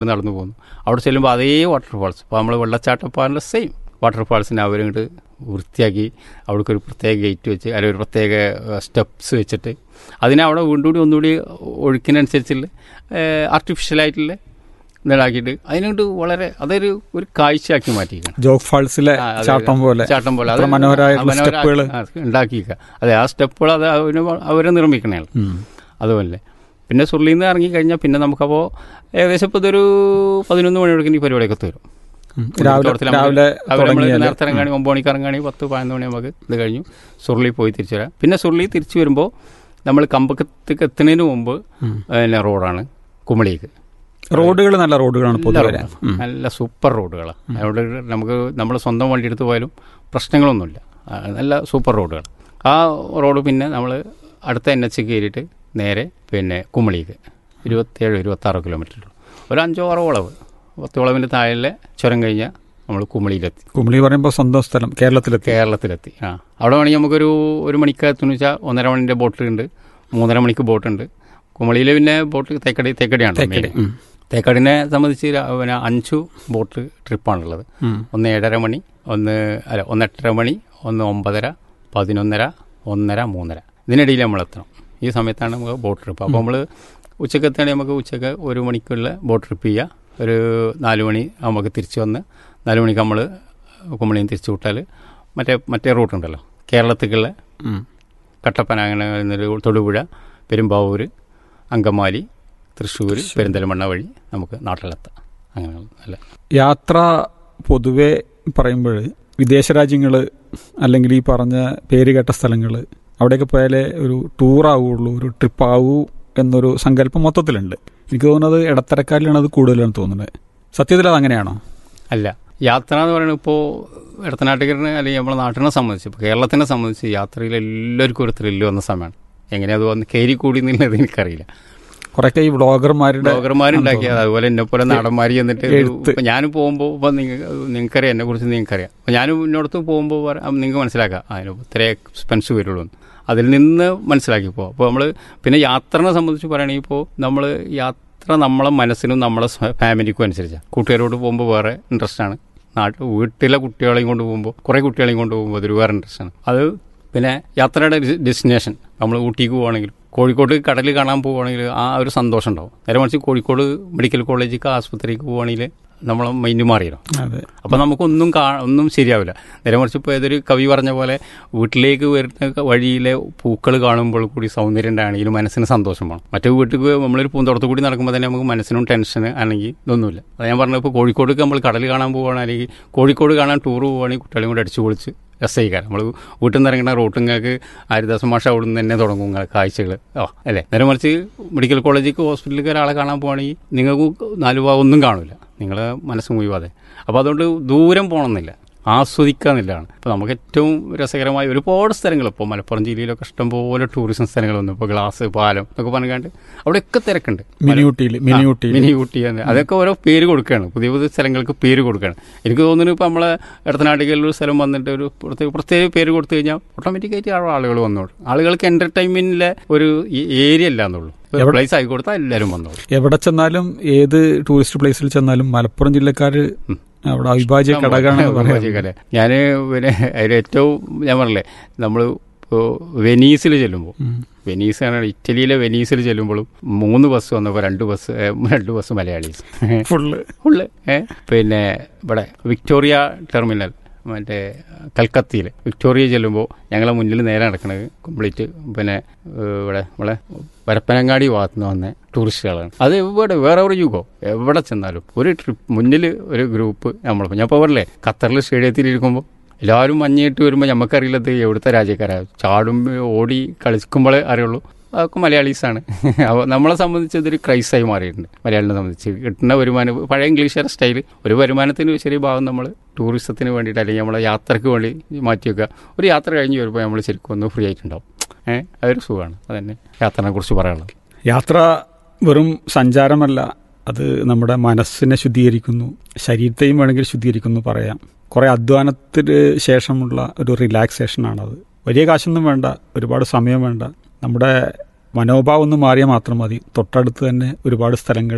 നടന്നു പോകുന്നു അവിടെ ചെല്ലുമ്പോൾ അതേ വാട്ടർഫാൾസ് അപ്പോൾ നമ്മൾ വെള്ളച്ചാട്ടപ്പാറിൻ്റെ സെയിം വാട്ടർഫാൾസിനെ അവരിങ്ങോട്ട് വൃത്തിയാക്കി അവിടേക്ക് ഒരു പ്രത്യേക ഗേറ്റ് വെച്ച് അല്ലെങ്കിൽ ഒരു പ്രത്യേക സ്റ്റെപ്സ് വെച്ചിട്ട് അതിനെ അവിടെ വീണ്ടും കൂടി ഒന്നുകൂടി ഒഴുക്കിനനുസരിച്ചുള്ള ആർട്ടിഫിഷ്യലായിട്ടുള്ള ഇതാക്കിയിട്ട് അതിനോട്ട് വളരെ അതൊരു ഒരു കാഴ്ചയാക്കി മാറ്റിയിരിക്കണം ജോഗ് ഫാൾസിലെ ആ, അതെ, ചാട്ടം പോലെ ചാട്ടം പോലെ അത്ര അത് മനോഹരമായിട്ടുള്ള മനോഹര- സ്റ്റെപ്പുകൾ ആ, ഉണ്ടാക്കിയിരിക്കുക അതെ ആ സ്റ്റെപ്പുകൾ അത് അവര് അവരെ നിർമ്മിക്കണേ അതുപോലെ പിന്നെ സുർലിയിൽ നിന്ന് ഇറങ്ങിക്കഴിഞ്ഞാൽ പിന്നെ നമുക്കപ്പോൾ ഏകദേശം ഇപ്പോൾ ഇതൊരു പതിനൊന്ന് മണിയോടൊക്കെ ഈ പരിപാടിയൊക്കെ തീരും രാവിലെ തോട്ടത്തിൽ നമ്മള് രാവിലെ രാവിലെ നമ്മള് തുടങ്ങിയാൽ നേരത്തെ ഇറങ്ങാണി ഒമ്പത് മണിക്ക് ഇറങ്ങാണി പത്ത് പതിനൊന്ന് മണി നമുക്ക് ഇത് കഴിഞ്ഞു സുർലി പോയി തിരിച്ചു വരാം പിന്നെ സുർലി തിരിച്ചു വരുമ്പോൾ നമ്മൾ കമ്പക്കത്തേക്ക് എത്തുന്നതിന് മുമ്പ് പിന്നെ റോഡാണ് കുമളിക്ക് റോഡുകൾ നല്ല റോഡുകളാണ് പൊതുവെ ഉം. നല്ല സൂപ്പർ റോഡുകളാണ് അതുകൊണ്ട് നമുക്ക് നമ്മൾ സ്വന്തം വണ്ടി എടുത്ത് പോയാലും പ്രശ്നങ്ങളൊന്നുമില്ല ആ, നല്ല സൂപ്പർ റോഡുകൾ ആ റോഡ് പിന്നെ നമ്മൾ അടുത്ത എൻ എച്ച് കയറിയിട്ട് നേരെ പിന്നെ കുമളിക്ക് ഇരുപത്തേഴ് ഇരുപത്താറ് കിലോമീറ്റർ ഒരു അഞ്ചോ ആറോ വളവ് പത്ത് വളവിൻ്റെ താഴെ ചുരം കഴിഞ്ഞാൽ നമ്മൾ കുമളിയിലെത്തി കുമളി പറയുമ്പോൾ സ്വന്തം സ്ഥലം കേരളത്തിലെത്തി കേരളത്തിലെത്തി ആ അവിടെ വേണമെങ്കിൽ നമുക്കൊരു ഒരു മണിക്കകത്തെന്ന് വെച്ചാൽ ഒന്നര മണിൻ്റെ ബോട്ട് ഉണ്ട് മൂന്നര മണിക്ക് ബോട്ടുണ്ട് കുമളിയിൽ പിന്നെ ബോട്ട് തേക്കടി തേക്കടിയാണ് തേക്കടി, മെയിൻ. ഉം. തേക്കടിനെ സംബന്ധിച്ച് ര- പിന്നെ അഞ്ചു ബോട്ട് ട്രിപ്പാണുള്ളത് ഉം. ഒന്ന് ഏഴര മണി ഒന്ന് അല്ല ഒന്ന് എട്ടര മണി ഒന്ന് ഒമ്പതര പതിനൊന്നര ഒന്നര മൂന്നര ഇതിനിടയിൽ നമ്മൾ എത്തണം ഈ സമയത്താണ് നമുക്ക് ബോട്ട് ട്രിപ്പ് അപ്പോൾ നമ്മൾ ഉച്ചക്ക് എത്തുകയാണെങ്കിൽ നമുക്ക് ഉച്ചക്ക് ഒരു മണിക്കുള്ള ബോട്ട് ട്രിപ്പ് ചെയ്യുക ഒരു നാല് മണി നമുക്ക് തിരിച്ച് വന്ന് നാല് മണിക്ക് നമ്മൾ കുമളിയിൽ നിന്ന് തിരിച്ചു വിട്ടാൽ മറ്റേ മറ്റേ റൂട്ടുണ്ടല്ലോ കേരളത്തിലേക്കുള്ള ഉം. കട്ടപ്പന അങ്ങനെ വരുന്നൊരു തൊടുപുഴ പെരുമ്പാവൂർ അങ്കമാലി തൃശ്ശൂർ പെരിന്തൽമണ്ണ വഴി നമുക്ക് നാട്ടിലെത്താം അങ്ങനെ നല്ല യാത്ര പൊതുവെ പറയുമ്പോൾ വിദേശ രാജ്യങ്ങൾ അല്ലെങ്കിൽ ഈ പറഞ്ഞ പേര് കേട്ട സ്ഥലങ്ങൾ അവിടെയൊക്കെ പോയാലേ ഒരു ടൂർ ആവുള്ളൂ ഒരു ട്രിപ്പ് ആവൂ എന്നൊരു സങ്കല്പം മൊത്തത്തിലുണ്ട് എനിക്ക് തോന്നുന്നത് ഇടത്തരക്കാരിലാണ് അത് കൂടുതലാണ് തോന്നുന്നത് സത്യത്തിൽ അത് അങ്ങനെയാണോ അല്ല യാത്ര എന്ന് പറയുന്നത് ഇപ്പോൾ ഇടത്തനാട്ടുകാരന് അല്ലെങ്കിൽ നമ്മുടെ നാട്ടിനെ സംബന്ധിച്ച് ഇപ്പോൾ കേരളത്തിനെ സംബന്ധിച്ച് യാത്രയിൽ എല്ലാവർക്കും ഒരു ത്രില്ല് വന്ന സമയമാണ് എങ്ങനെ അത് വന്ന് കയറി കൂടി എന്നുള്ളത് എനിക്കറിയില്ല കുറേയൊക്കെ ഈ വ്ളോഗർമാരുടെ ബ്ലോഗർമാരുണ്ടാക്കിയത് അതുപോലെ എന്നെ പോലെ നടന്മാർ ചെന്നിട്ട് ഒരു- എഴുത്ത്. ഇപ്പൊ ഞാൻ പോകുമ്പോൾ ഇപ്പം നിങ്ങൾക്കറിയാം എന്നെ കുറിച്ച് നിങ്ങൾക്കറിയാം അപ്പം ഞാനും ഇന്നോടത്ത് പോകുമ്പോൾ നിങ്ങൾക്ക് മനസ്സിലാക്കാം അതിന് ഇത്രേ എക്സ്പെൻസ് വരുള്ളൂ എന്ന്. അതിൽ നിന്ന് മനസ്സിലാക്കിപ്പോൾ അപ്പോൾ നമ്മൾ പിന്നെ യാത്രനെ സംബന്ധിച്ച് പറയുകയാണെങ്കിൽ ഇപ്പോൾ നമ്മൾ യാത്ര നമ്മളെ മനസ്സിനും നമ്മളെ സ്വ- ഫാമിലിക്കും അനുസരിച്ചാണ് കൂട്ടുകാരോട് പോകുമ്പോൾ വേറെ ഇൻട്രസ്റ്റ് ആണ് നാട്ട് വീട്ടിലെ കുട്ടികളെയും കൊണ്ട് പോകുമ്പോൾ കുറേ കുട്ടികളെയും കൊണ്ട് പോകുമ്പോൾ അതൊരു വേറെ ഇൻട്രസ്റ്റ് ആണ് അത് പിന്നെ യാത്രയുടെ ഡെസ്റ്റിനേഷൻ നമ്മൾ ഊട്ടിക്ക് പോവുകയാണെങ്കിൽ കോഴിക്കോട് കടൽ കാണാൻ പോവുകയാണെങ്കിൽ ആ ഒരു സന്തോഷം ഉണ്ടാവും നേരെ മറിച്ച് കോഴിക്കോട് മെഡിക്കൽ കോളേജിലേക്ക് ആസ്പത്രിക്ക് പോവുകയാണെങ്കിൽ നമ്മൾ മൈൻഡ് മാറിയല്ലോ അതെ അപ്പോൾ നമുക്കൊന്നും കാ ഒന്നും ശരിയാവില്ല നേരെ മറിച്ച് ഇപ്പോൾ ഏതൊരു കവി പറഞ്ഞ പോലെ വീട്ടിലേക്ക് വരുന്ന വഴിയിലെ പൂക്കൾ കാണുമ്പോൾ കൂടി സൗന്ദര്യം ഉണ്ടാണെങ്കിൽ മനസ്സിന് സന്തോഷം വേണം മറ്റേ വീട്ടിൽ നമ്മളൊരു പൂന്തോട്ടത്തിൽ കൂടി നടക്കുമ്പോൾ തന്നെ നമുക്ക് മനസ്സിനും ടെൻഷൻ അല്ലെങ്കിൽ ഇതൊന്നുമില്ല അത് ഞാൻ പറഞ്ഞത് ഇപ്പോൾ കോഴിക്കോടേക്ക് നമ്മൾ കടൽ കാണാൻ പോവുകയാണ് അല്ലെങ്കിൽ കോഴിക്കോട് കാണാൻ ടൂർ പോവുകയാണെങ്കിൽ കുട്ടികളെയും കൂടി അടിച്ചു പൊളിച്ച് രസയിക്കാരം നമ്മൾ വീട്ടിൽ നിന്ന് ഇറങ്ങുന്ന റൂട്ടുങ്ങൾക്ക് ഹരിദാസ് മാഷ അവിടെ നിന്ന് തന്നെ തുടങ്ങും ഇങ്ങനെ കാഴ്ചകൾ ഓ അല്ലേ നേരെ മറിച്ച് മെഡിക്കൽ കോളേജിലേക്ക് ഹോസ്പിറ്റലിലേക്ക് ഒരാളെ കാണാൻ പോവുകയാണെങ്കിൽ നിങ്ങൾക്ക് നാല് ഭാഗം ഒന്നും കാണില്ല നിങ്ങളെ മനസ്സ് മുഴുവാതെ അപ്പോൾ അതുകൊണ്ട് ദൂരം പോകണമെന്നില്ല ആസ്വദിക്കാന്നില്ലാണ് ഇപ്പോൾ നമുക്ക് ഏറ്റവും രസകരമായ ഒരുപാട് സ്ഥലങ്ങൾ ഇപ്പോൾ മലപ്പുറം ജില്ലയിലൊക്കെ ഇഷ്ടംപോലെ ടൂറിസം സ്ഥലങ്ങൾ വന്നു ഇപ്പോൾ ഗ്ലാസ് പാലം എന്നൊക്കെ പറഞ്ഞാണ്ട് അവിടെയൊക്കെ തിരക്കുണ്ട് മിനി ഊട്ടിയിൽ മിനി ഊട്ടിയിൽ മിനി ഊട്ടി എന്ന് അതൊക്കെ ഓരോ പേര് കൊടുക്കുകയാണ് പുതിയ പുതിയ സ്ഥലങ്ങൾക്ക് പേര് കൊടുക്കുകയാണ് എനിക്ക് തോന്നുന്നു ഇപ്പോൾ നമ്മളെ ഇടത്തനാട്ടികളിൽ ഒരു സ്ഥലം വന്നിട്ട് ഒരു പ്രത്യേക പ്രത്യേക പേര് കൊടുത്തു കഴിഞ്ഞാൽ ഓട്ടോമാറ്റിക്കായിട്ട് ആ ആളുകൾ വന്നോളൂ ആളുകൾക്ക് എന്റർടൈൻമെന്റിലെ ഒരു ഏരിയ അല്ല എന്നുള്ളൂ എവിടെ- പ്ലേസ് ആയി കൊടുത്താൽ എല്ലാവരും വന്നോളൂ എവിടെ ചെന്നാലും ഏത് ടൂറിസ്റ്റ് പ്ലേസിൽ ചെന്നാലും മലപ്പുറം ജില്ലക്കാര് അവിടെ അവിഭാജ്യ ഘടകമാണ് പറയാം ഞാൻ പിന്നെ അതിൽ ഏറ്റവും ഞാൻ പറഞ്ഞില്ലേ നമ്മൾ ഇപ്പോൾ വെനീസിൽ ചെല്ലുമ്പോൾ വെനീസ് ആണ് ഇറ്റലിയിലെ വെനീസിൽ ചെല്ലുമ്പോഴും മൂന്ന് ബസ് വന്നപ്പോൾ രണ്ട് ബസ് ഏ, രണ്ട് ബസ് മലയാളീസ് ഫുള്ള് ഫുള്ള് ഏ പിന്നെ ഇവിടെ വിക്ടോറിയ ടെർമിനൽ മറ്റേ കൽക്കത്തയിൽ വിക്ടോറിയ ചെല്ലുമ്പോൾ ഞങ്ങളെ മുന്നിൽ നേരെ നടക്കുന്നത് കംപ്ലീറ്റ് പിന്നെ ഏ, ഇവിടെ നമ്മളെ പരപ്പനങ്ങാടി ഭാഗത്ത് നിന്ന് വന്ന ടൂറിസ്റ്റുകളാണ് അത് എവിടെ വേറെ ഒരു യുഗോ എവിടെ ചെന്നാലും ഒരു ട്രിപ്പ് മുന്നിൽ ഒരു ഗ്രൂപ്പ് നമ്മൾ ഞാൻ ഇപ്പോൾ പറഞ്ഞില്ലേ ഖത്തറിൽ സ്റ്റേഡിയത്തിൽ ഇരിക്കുമ്പോൾ എല്ലാവരും മഞ്ഞിട്ട് വരുമ്പോൾ നമുക്കറിയില്ലത് എവിടുത്തെ രാജ്യക്കാരാണ് ചാടും ഓടി കളിക്കുമ്പോഴേ അറിയുള്ളൂ അതൊക്കെ മലയാളീസാണ് അപ്പോൾ നമ്മളെ സംബന്ധിച്ച് ഇതൊരു ക്രൈസായി മാറിയിട്ടുണ്ട് മലയാളിനെ സംബന്ധിച്ച് കിട്ടുന്ന വരുമാനം പഴയ ഇംഗ്ലീഷുകാർ സ്റ്റൈൽ ഒരു വരുമാനത്തിന് ചെറിയ ഭാഗം നമ്മൾ ടൂറിസത്തിന് വേണ്ടിയിട്ട് അല്ലെങ്കിൽ നമ്മളെ യാത്രയ്ക്ക് വേണ്ടി മാറ്റി വെക്കുക ഒരു യാത്ര കഴിഞ്ഞ് വരുമ്പോൾ നമ്മൾ ശരിക്കും ഒന്ന് ഫ്രീ ആയിട്ടുണ്ടാവും ഏഹ് അതൊരു സുഖമാണ് അതന്നെ യാത്രനെ കുറിച്ച് പറയാനുള്ളത് യാത്ര വെറും സഞ്ചാരമല്ല അത് നമ്മുടെ മനസ്സിനെ ശുദ്ധീകരിക്കുന്നു ശരീരത്തെയും വേണമെങ്കിൽ ശുദ്ധീകരിക്കുന്നു പറയാം കുറേ അധ്വാനത്തിന് ശേഷമുള്ള ഒരു റിലാക്സേഷനാണത് വലിയ കാശൊന്നും വേണ്ട ഒരുപാട് സമയം വേണ്ട നമ്മുടെ മനോഭാവം ഒന്ന് മാറിയാൽ മാത്രം മതി തൊട്ടടുത്ത് തന്നെ ഒരുപാട് സ്ഥലങ്ങൾ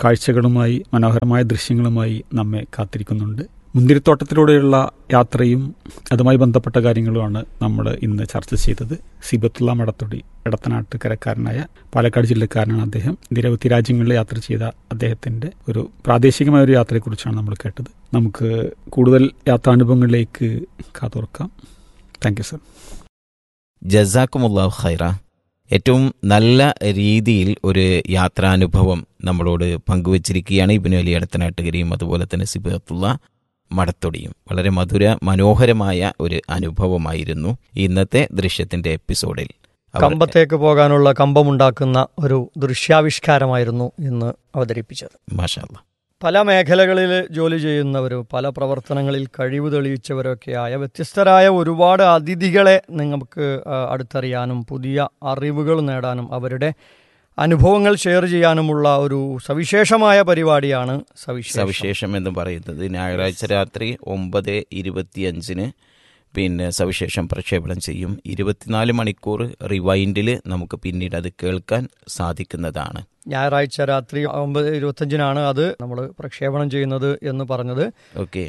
കാഴ്ചകളുമായി മനോഹരമായ ദൃശ്യങ്ങളുമായി നമ്മെ കാത്തിരിക്കുന്നുണ്ട് മുന്തിരിത്തോട്ടത്തിലൂടെയുള്ള യാത്രയും അതുമായി ബന്ധപ്പെട്ട കാര്യങ്ങളുമാണ് നമ്മൾ ഇന്ന് ചർച്ച ചെയ്തത് സിബത്തുള്ള മടത്തൊടി ഇടത്തനാട്ടുകരക്കാരനായ പാലക്കാട് ജില്ലക്കാരനാണ് അദ്ദേഹം നിരവധി രാജ്യങ്ങളിൽ യാത്ര ചെയ്ത അദ്ദേഹത്തിന്റെ ഒരു പ്രാദേശികമായ ഒരു യാത്രയെക്കുറിച്ചാണ് നമ്മൾ കേട്ടത് നമുക്ക് കൂടുതൽ യാത്രാനുഭവങ്ങളിലേക്ക് കാതോർക്കാം താങ്ക് യു സർ ജസാക്കുമുല്ലാഹ് ഖൈറ ഏറ്റവും നല്ല രീതിയിൽ ഒരു യാത്രാനുഭവം നമ്മളോട് പങ്കുവച്ചിരിക്കുകയാണ് ഇബിനു അലി അടുത്തനാട്ടുകരയും അതുപോലെ തന്നെ സിബത്തുള്ള മടത്തൊടിയും വളരെ മധുര മനോഹരമായ ഒരു അനുഭവമായിരുന്നു ഇന്നത്തെ ദൃശ്യത്തിന്റെ എപ്പിസോഡിൽ അവർ- കമ്പത്തേക്ക് പോകാനുള്ള കമ്പമുണ്ടാക്കുന്ന ഒരു ദൃശ്യാവിഷ്കാരമായിരുന്നു ഇന്ന് അവതരിപ്പിച്ചത് മാഷാ അല്ലാ. പല മേഖലകളിൽ ജോലി ചെയ്യുന്നവരും പല പ്രവർത്തനങ്ങളിൽ കഴിവ് തെളിയിച്ചവരൊക്കെയായ വ്യത്യസ്തരായ ഒരുപാട് അതിഥികളെ നിങ്ങൾക്ക് ആ, അടുത്തറിയാനും പുതിയ അറിവുകൾ നേടാനും അവരുടെ അനുഭവങ്ങൾ ഷെയർ ചെയ്യാനുമുള്ള ഒരു സവിശേഷമായ പരിപാടിയാണ് സവിശേഷം സവിശേഷം എന്ന് പറയുന്നത് ഞായറാഴ്ച രാത്രി ഒമ്പത് ഇരുപത്തിയഞ്ചിന് പിന്നെ സവിശേഷം പ്രക്ഷേപണം ചെയ്യും ഇരുപത്തിനാല് മണിക്കൂർ റിവൈൻഡിൽ നമുക്ക് പിന്നീട് അത് കേൾക്കാൻ സാധിക്കുന്നതാണ് ഞായറാഴ്ച രാത്രി ഒമ്പത് ഇരുപത്തഞ്ചിനാണ് അത് നമ്മൾ പ്രക്ഷേപണം ചെയ്യുന്നത് എന്ന് പറഞ്ഞത് ഓക്കെ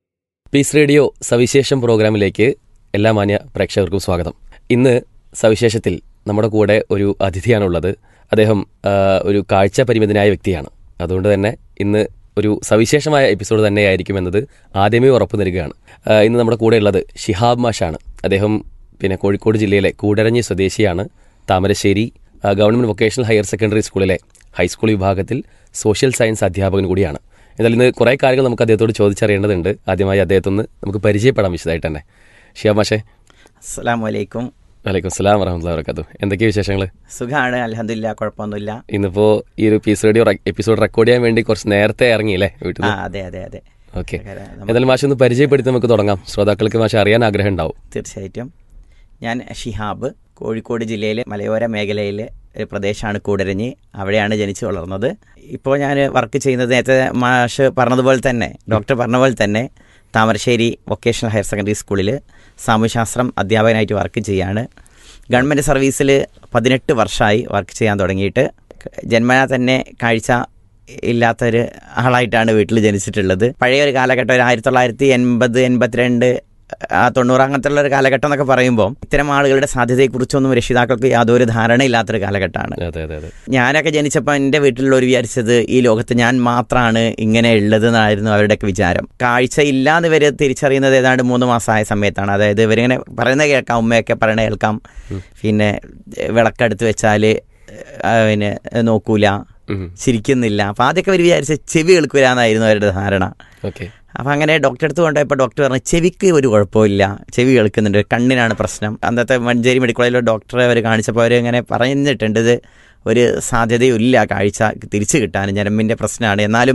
പീസ് റേഡിയോ സവിശേഷം പ്രോഗ്രാമിലേക്ക് എല്ലാ മാന്യ പ്രേക്ഷകർക്കും സ്വാഗതം ഇന്ന് സവിശേഷത്തിൽ നമ്മുടെ കൂടെ ഒരു അതിഥിയാണുള്ളത് അദ്ദേഹം ആ, ഒരു കാഴ്ച പരിമിതനായ വ്യക്തിയാണ് അതുകൊണ്ട് തന്നെ ഇന്ന് ഒരു സവിശേഷമായ എപ്പിസോഡ് തന്നെയായിരിക്കുമെന്നത് ആദ്യമേ ഉറപ്പു നൽകുകയാണ് ആ, ഇന്ന് നമ്മുടെ കൂടെ ഉള്ളത് ഷിഹാബ് മാഷാണ് അദ്ദേഹം പിന്നെ കോഴിക്കോട് ജില്ലയിലെ കൂടരഞ്ഞി സ്വദേശിയാണ് താമരശ്ശേരി ആ, ഗവൺമെന്റ് വൊക്കേഷണൽ ഹയർ സെക്കൻഡറി സ്കൂളിലെ ഹൈസ്കൂൾ വിഭാഗത്തിൽ സോഷ്യൽ സയൻസ് അധ്യാപകൻ കൂടിയാണ് എന്നാൽ ഇന്ന് കുറേ കാര്യങ്ങൾ നമുക്ക് അദ്ദേഹത്തോട് ചോദിച്ചറിയേണ്ടതുണ്ട് ആദ്യമായി അദ്ദേഹത്തൊന്ന് നമുക്ക് പരിചയപ്പെടാം വിശദമായിട്ട് തന്നെ ഷിയാബ് മാഷേ അസ്സാം വലൈക്കും വലൈക്കും സ്ലാം വറഹമുല്ലാ വർക്കാത്തു എന്തൊക്കെയാ വിശേഷങ്ങൾ സുഖമാണ് അലഹദില്ല കുഴപ്പമൊന്നുമില്ല ഇന്നിപ്പോ ഈ ഒരു പീസ് റേഡിയോ എപ്പിസോഡ് റെക്കോർഡ് ചെയ്യാൻ വേണ്ടി കുറച്ച് നേരത്തെ ഇറങ്ങിയില്ലേ വീട്ടിൽ ആ അതെ അതെ അതെ ഓക്കെ നമ്മ- എന്തായാലും മാഷ് ഒന്ന് പരിചയപ്പെടുത്തി നമുക്ക് തുടങ്ങാം ശ്രോതാക്കൾക്ക് മാഷ അറിയാൻ ആഗ്രഹം ഉണ്ടാവും തീർച്ചയായിട്ടും ഞാൻ ഷിഹാബ് കോഴിക്കോട് ജില്ലയിലെ മലയോര മേഖലയിലെ ഒരു പ്രദേശമാണ് കൂടരഞ്ഞി അവിടെയാണ് ജനിച്ചു വളർന്നത് ഇപ്പോൾ ഞാൻ വർക്ക് ചെയ്യുന്നത് നേരത്തെ മാഷ് പറഞ്ഞതുപോലെ തന്നെ ഡോക്ടർ പറഞ്ഞ പോലെ തന്നെ താമരശ്ശേരി വൊക്കേഷണൽ ഹയർ സെക്കൻഡറി സ്കൂളിൽ സാമൂഹ്യശാസ്ത്രം അധ്യാപകനായിട്ട് വർക്ക് ചെയ്യാണ് ഗവൺമെൻറ് സർവീസിൽ പതിനെട്ട് വർഷമായി വർക്ക് ചെയ്യാൻ തുടങ്ങിയിട്ട് ജന്മനാ തന്നെ കാഴ്ച ഇല്ലാത്തൊരു ആളായിട്ടാണ് വീട്ടിൽ ജനിച്ചിട്ടുള്ളത് പഴയ ഒരു കാലഘട്ടം ഒരു ആയിരത്തി തൊള്ളായിരത്തി എൺപത് എൺപത്തിരണ്ട് ആ തൊണ്ണൂറ് അങ്ങനത്തെ ഉള്ള ഒരു കാലഘട്ടം എന്നൊക്കെ പറയുമ്പോൾ ഇത്തരം ആളുകളുടെ സാധ്യതയെക്കുറിച്ചൊന്നും രക്ഷിതാക്കൾക്ക് യാതൊരു ധാരണയില്ലാത്തൊരു കാലഘട്ടമാണ് അതെ അതെ അതെ ഞാനൊക്കെ ജനിച്ചപ്പോൾ എൻ്റെ വീട്ടിലുള്ളവർ വിചാരിച്ചത് ഈ ലോകത്ത് ഞാൻ മാത്രമാണ് ഇങ്ങനെ ഉള്ളത് എന്നായിരുന്നു അവരുടെയൊക്കെ വിചാരം കാഴ്ച ഇല്ലാന്ന് ഇവർ തിരിച്ചറിയുന്നത് ഏതാണ്ട് മൂന്ന് മാസമായ സമയത്താണ് അതായത് ഇവരിങ്ങനെ പറയുന്നത് കേൾക്കാം ഉമ്മയൊക്കെ പറയണ കേൾക്കാം പിന്നെ എഹ്, വിളക്കെടുത്ത് വെച്ചാൽ പിന്നെ നോക്കൂല ഉം. ചിരിക്കുന്നില്ല അപ്പോൾ ആദ്യമൊക്കെ അവർ വിചാരിച്ച ചെവി കേൾക്കൂല എന്നായിരുന്നു അവരുടെ ധാരണ ഓക്കെ അപ്പം അങ്ങനെ ഡോക്ടറെ അടുത്ത് കൊണ്ടുപോയപ്പോൾ ഡോക്ടർ പറഞ്ഞു ചെവിക്ക് ഒരു കുഴപ്പമില്ല ചെവി കേൾക്കുന്നുണ്ട് കണ്ണിനാണ് പ്രശ്നം അന്നത്തെ മഞ്ചേരി മെഡിക്കൽ കോളേജിലെ ഡോക്ടറെ അവർ കാണിച്ചപ്പോൾ അവർ ഇങ്ങനെ പറഞ്ഞിട്ടുണ്ട് ഇത് ഒരു സാധ്യതയില്ല കാഴ്ച തിരിച്ചു കിട്ടാൻ ഞരമ്പിൻ്റെ പ്രശ്നമാണ് എന്നാലും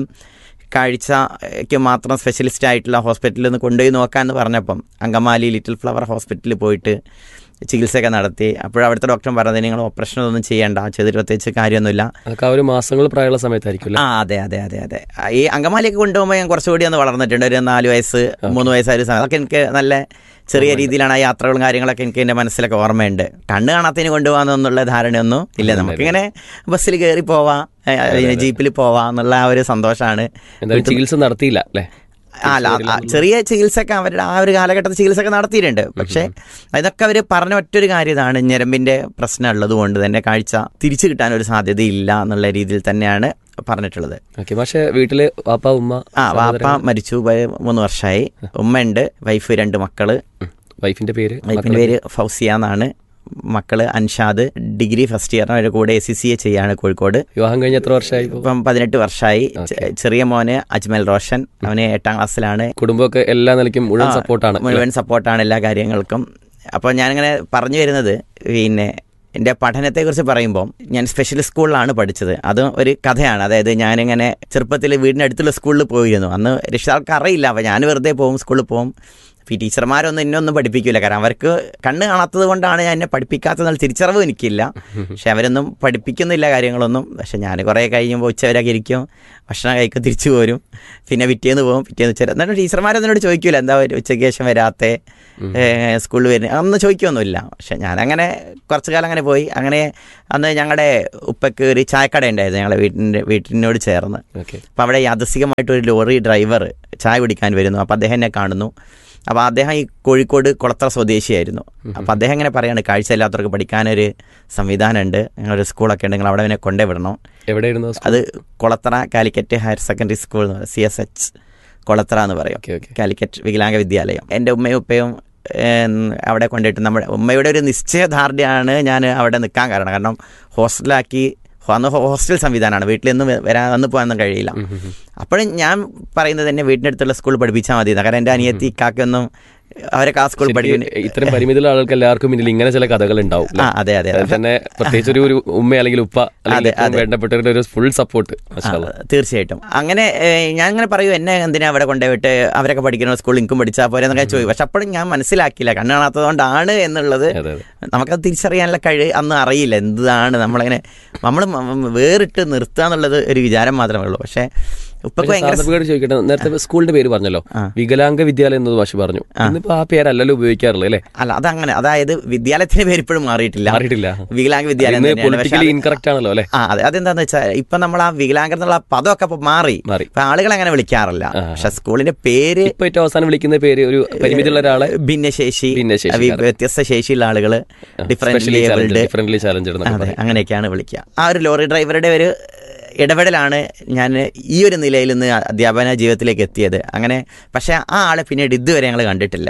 കാഴ്ചയ്ക്ക് മാത്രം സ്പെഷ്യലിസ്റ്റ് ആയിട്ടുള്ള ഹോസ്പിറ്റലിൽ ഒന്ന് കൊണ്ടുപോയി നോക്കാമെന്ന് പറഞ്ഞപ്പം അങ്കമാലി ലിറ്റിൽ ഫ്ലവർ ഹോസ്പിറ്റലിൽ പോയിട്ട് ചികിത്സയൊക്കെ നടത്തി അപ്പോഴവിടുത്തെ ഡോക്ടർ പറഞ്ഞത് നിങ്ങൾ ഓപ്പറേഷൻ ഒന്നും ചെയ്യേണ്ട ചെയ്തിട്ട് പ്രത്യേകിച്ച് കാര്യമൊന്നുമില്ല അതൊക്കെ ആ ഒരു മാസങ്ങൾ പ്രായമുള്ള സമയത്തായിരിക്കും ആ അതെ അതെ അതെ അതെ ആ, ഈ അങ്കമാലിയൊക്കെ കൊണ്ടുപോകുമ്പോൾ ഞാൻ കുറച്ചുകൂടി ഒന്ന് വളർന്നിട്ടുണ്ട് ഒരു നാല് വയസ്സ് മൂന്ന് വയസ്സായ ഒരു സമയം അതൊക്കെ എനിക്ക് നല്ല ചെറിയ രീതിയിലാണ് ആ യാത്രകളും കാര്യങ്ങളൊക്കെ എനിക്ക് എൻ്റെ മനസ്സിലൊക്കെ ഓർമ്മയുണ്ട് കണ്ണ് കാണാത്തതിന് കൊണ്ടുപോകാന്നുള്ള ധാരണയൊന്നും ഇല്ല നമുക്കിങ്ങനെ ബസ്സിൽ കയറി പോവാം ഏ, ജീപ്പിൽ പോവാം എന്നുള്ള ആ ഒരു സന്തോഷമാണ് എന്തായാലും ചികിത്സ നടത്തിയില്ല അല്ലേ ആ, അല്ല ആ, ചെറിയ ചികിത്സയൊക്കെ അവരുടെ ആ ഒരു കാലഘട്ടത്തിൽ ചികിത്സയൊക്കെ നടത്തിയിട്ടുണ്ട് പക്ഷേ ഇതൊക്കെ അവർ പറഞ്ഞ ഒറ്റൊരു കാര്യം ഇതാണ് ഞരമ്പിന്റെ പ്രശ്നം ഉള്ളത് കൊണ്ട് തന്നെ കാഴ്ച തിരിച്ചു കിട്ടാൻ ഒരു സാധ്യതയില്ല എന്നുള്ള രീതിയിൽ തന്നെയാണ് പറഞ്ഞിട്ടുള്ളത് ഓക്കെ പക്ഷേ വീട്ടില് വാപ്പ ഉമ്മ ആ വാപ്പ മരിച്ചു പോയ മൂന്ന് വർഷമായി ഉമ്മ ഉണ്ട് വൈഫ് രണ്ട് മക്കള് വൈഫിന്റെ പേര് വൈഫിന്റെ പേര് ഫൗസിയ എന്നാണ് മക്കള് അൻഷാദ് ഡിഗ്രി ഫസ്റ്റ് ഇയർ അവരുടെ കൂടെ എസ് സി സി എ ചെയ്യാണ് കോഴിക്കോട് വിവാഹം കഴിഞ്ഞ എത്ര വർഷമായി ഇപ്പോ? ഇപ്പം പതിനെട്ട് വർഷമായി ചെ- ചെറിയ മോന് അജ്മൽ റോഷൻ അവന് എട്ടാം ക്ലാസ്സിലാണ് കുടുംബമൊക്കെ എല്ലാ നിലയ്ക്കും മുഴുവൻ ആ, സപ്പോർട്ടാണ് മുഴുവൻ സപ്പോർട്ടാണ് എല്ലാ കാര്യങ്ങൾക്കും അപ്പോൾ ഞാനിങ്ങനെ പറഞ്ഞു വരുന്നത് പിന്നെ എൻ്റെ പഠനത്തെക്കുറിച്ച് പറയുമ്പോൾ ഞാൻ സ്പെഷ്യൽ സ്കൂളിലാണ് പഠിച്ചത് അത് ഒരു കഥയാണ് അതായത് ഞാനിങ്ങനെ ചെറുപ്പത്തിൽ വീടിൻ്റെ അടുത്തുള്ള സ്കൂളിൽ പോയിരുന്നു അന്ന് രക്ഷിതാൾക്ക് അറിയില്ല അപ്പോൾ ഞാൻ വെറുതെ പോകും സ്കൂളിൽ പോകും ഈ ടീച്ചർമാരൊന്നും എന്നെ ഒന്നും പഠിപ്പിക്കില്ല കാരണം അവർക്ക് കണ്ണ് കാണാത്തത് കൊണ്ടാണ് ഞാൻ എന്നെ പഠിപ്പിക്കാത്തതെന്നുള്ള തിരിച്ചറിവ് എനിക്കില്ല പക്ഷെ അവരൊന്നും പഠിപ്പിക്കുന്നില്ല കാര്യങ്ങളൊന്നും പക്ഷെ ഞാൻ കുറേ കഴിയുമ്പോൾ ഉച്ചവരൊക്കെ ഇരിക്കും ഭക്ഷണം കഴിക്കും തിരിച്ചു പോരും പിന്നെ പിറ്റേന്ന് പോകും പിറ്റേന്ന് ഉച്ച എന്നിട്ട് ടീച്ചർമാരൊന്നും എന്നോട് ചോദിക്കൂല എന്താ ഒരു ഉച്ചയ്ക്ക് ശേഷം വരാത്തെ സ്കൂളിൽ വരുന്നത് അതൊന്നും ചോദിക്കൊന്നുമില്ല പക്ഷെ ഞാനങ്ങനെ കുറച്ച് കാലം അങ്ങനെ പോയി അങ്ങനെ അന്ന് ഞങ്ങളുടെ ഉപ്പയ്ക്ക് ഒരു ചായക്കട ഉണ്ടായിരുന്നു ഞങ്ങളുടെ വീട്ടിൻ്റെ വീട്ടിനോട് ചേർന്ന് ഓക്കെ അപ്പോൾ അവിടെ യാദൃശികമായിട്ട് ഒരു ലോറി ഡ്രൈവർ ചായ കുടിക്കാൻ വരുന്നു അപ്പോൾ അദ്ദേഹം എന്നെ കാണുന്നു അപ്പോൾ അദ്ദേഹം ഈ കോഴിക്കോട് കുളത്തറ സ്വദേശിയായിരുന്നു അപ്പോൾ അദ്ദേഹം ഇങ്ങനെ പറയാണ് കാഴ്ചയില്ലാത്തവർക്ക് പഠിക്കാനൊരു സംവിധാനമുണ്ട് ഞങ്ങളൊരു സ്കൂളൊക്കെ ഉണ്ട് നിങ്ങൾ അവിടെ അവനെ കൊണ്ടേ വിടണം എവിടെയായിരുന്നു സ്കൂൾ? അത് Kulathara calicut higher secondary school എന്ന് പറയും സി എസ് എച്ച് കുളത്തറ എന്ന് പറയും ഓക്കെ ഓക്കെ കാലിക്കറ്റ് വികലാംഗ വിദ്യാലയം എൻ്റെ ഉമ്മയും ഉപ്പയും ഏം, അവിടെ കൊണ്ടിട്ട് നമ്മുടെ ഉമ്മയുടെ ഒരു നിശ്ചയദാർഢ്യമാണ് ഞാൻ അവിടെ നിൽക്കാൻ കാരണം കാരണം ഹോസ്റ്റലാക്കി അന്ന് ഹോസ്റ്റൽ സംവിധാനമാണ് വീട്ടിൽ നിന്ന് വരാൻ വന്ന് പോകാനൊന്നും കഴിയില്ല അപ്പോഴും ഞാൻ പറയുന്നത് തന്നെ വീടിൻ്റെ അടുത്തുള്ള സ്കൂളിൽ പഠിപ്പിച്ചാൽ മതി കാരണം എൻ്റെ അനിയത്തി കാക്കൊന്നും അവരൊക്കെ ആ സ്കൂളിൽ ശരിക്ക് പഠിക്കുന്നു ഇത്തരം പരിമിതിയുള്ള ആൾക്ക് എല്ലാവർക്കും മുന്നിൽ ഇങ്ങനെ ചില കഥകൾ ഉണ്ടാവും ആ അതെ അതെ അത് തന്നെ പ്രത്യേകിച്ച് ഒരു ഒരു ഉമ്മ അല്ലെങ്കിൽ ഉപ്പ അല്ലെങ്കിൽ അതെ, ഏറ്റവും അതെ. വേണ്ടപ്പെട്ടവരുടെ ഒരു ഫുൾ സപ്പോർട്ട് ആ, തീർച്ചയായിട്ടും അങ്ങനെ ഏഹ്, ഞാൻ അങ്ങനെ പറയൂ എന്നെ എന്തിനാ അവിടെ കൊണ്ടുപോയിട്ട് അവരൊക്കെ പഠിക്കുന്ന സ്കൂളിൽ എനിക്കും പഠിച്ചാൽ പോരെ എന്നൊക്കെ ചോദിക്കും പക്ഷെ അപ്പോഴും ഞാൻ മനസ്സിലാക്കിയില്ല കണ്ണ് കാണാത്തതുകൊണ്ടാണ് എന്നുള്ളത് അതെ അതെ നമുക്കത് തിരിച്ചറിയാനുള്ള കഴിവ് അന്ന് അറിയില്ല എന്താണ് നമ്മളങ്ങനെ നമ്മൾ വേറിട്ട് നിർത്തുക എന്നുള്ളത് ഒരു വിചാരം മാത്രമേ ഉള്ളൂ പക്ഷേ ഉപ്പൊക്കെ ഭയങ്കര സാധനങ്ങളോട് ചോദിക്കട്ടെ നേരത്തെ സ്കൂളിന്റെ പേര് പറഞ്ഞല്ലോ ആ. വികലാംഗ വിദ്യാലയം എന്നത് മാഷി പറഞ്ഞു ഇന്നിപ്പോ ആ പേരല്ലല്ലോ ഉപയോഗിക്കാറുള്ളത് അല്ലേ അല്ല അതങ്ങനെ അതായത് വിദ്യാലയത്തിന്റെ പേര് ഇപ്പോഴും മാറിയിട്ടില്ല മാറിയിട്ടില്ല വികലാംഗ വിദ്യാലയം ഇന്ന് തന്നെയാണ്. പക്ഷേ പൊളിറ്റിക്കലി അത് ഇൻകറക്റ്റ് ആണല്ലോ അല്ലേ ആ അതെ അതെന്താന്ന് വെച്ചാൽ ഇപ്പൊ നമ്മൾ ആ വികലാംഗം എന്നുള്ള പദമൊക്കെ ഇപ്പൊ മാറി മാറി ഇപ്പൊ ആളുകൾ അങ്ങനെ വിളിക്കാറില്ല ആ. പക്ഷെ സ്കൂളിന്റെ പേര് ഇപ്പൊ ഏറ്റവും അവസാനം വിളിക്കുന്ന പേര് ഒരു പരിമിതിയുള്ള ഒരാളെ ഭിന്നശേഷി ഭിന്നശേഷിക്കാരൻ. വി- വ്യത്യസ്ത ശേഷിയുള്ള ആളുകൾ ഡിഫറെന്റ് ഏബിൾഡ് ഡിഫറെന്റ്ലി ചാലഞ്ചർ അതെ അങ്ങനെയൊക്കെയാണ് വിളിക്കുക ആ ഒരു ലോറി ഡ്രൈവറുടെ ഒരു ഇടപെടലാണ് ഞാൻ ഈ ഒരു നിലയിൽ നിന്ന് അധ്യാപന ജീവിതത്തിലേക്ക് എത്തിയത് അങ്ങനെ പക്ഷേ ആ ആളെ പിന്നീട് ഇതുവരെ ഞങ്ങൾ കണ്ടിട്ടില്ല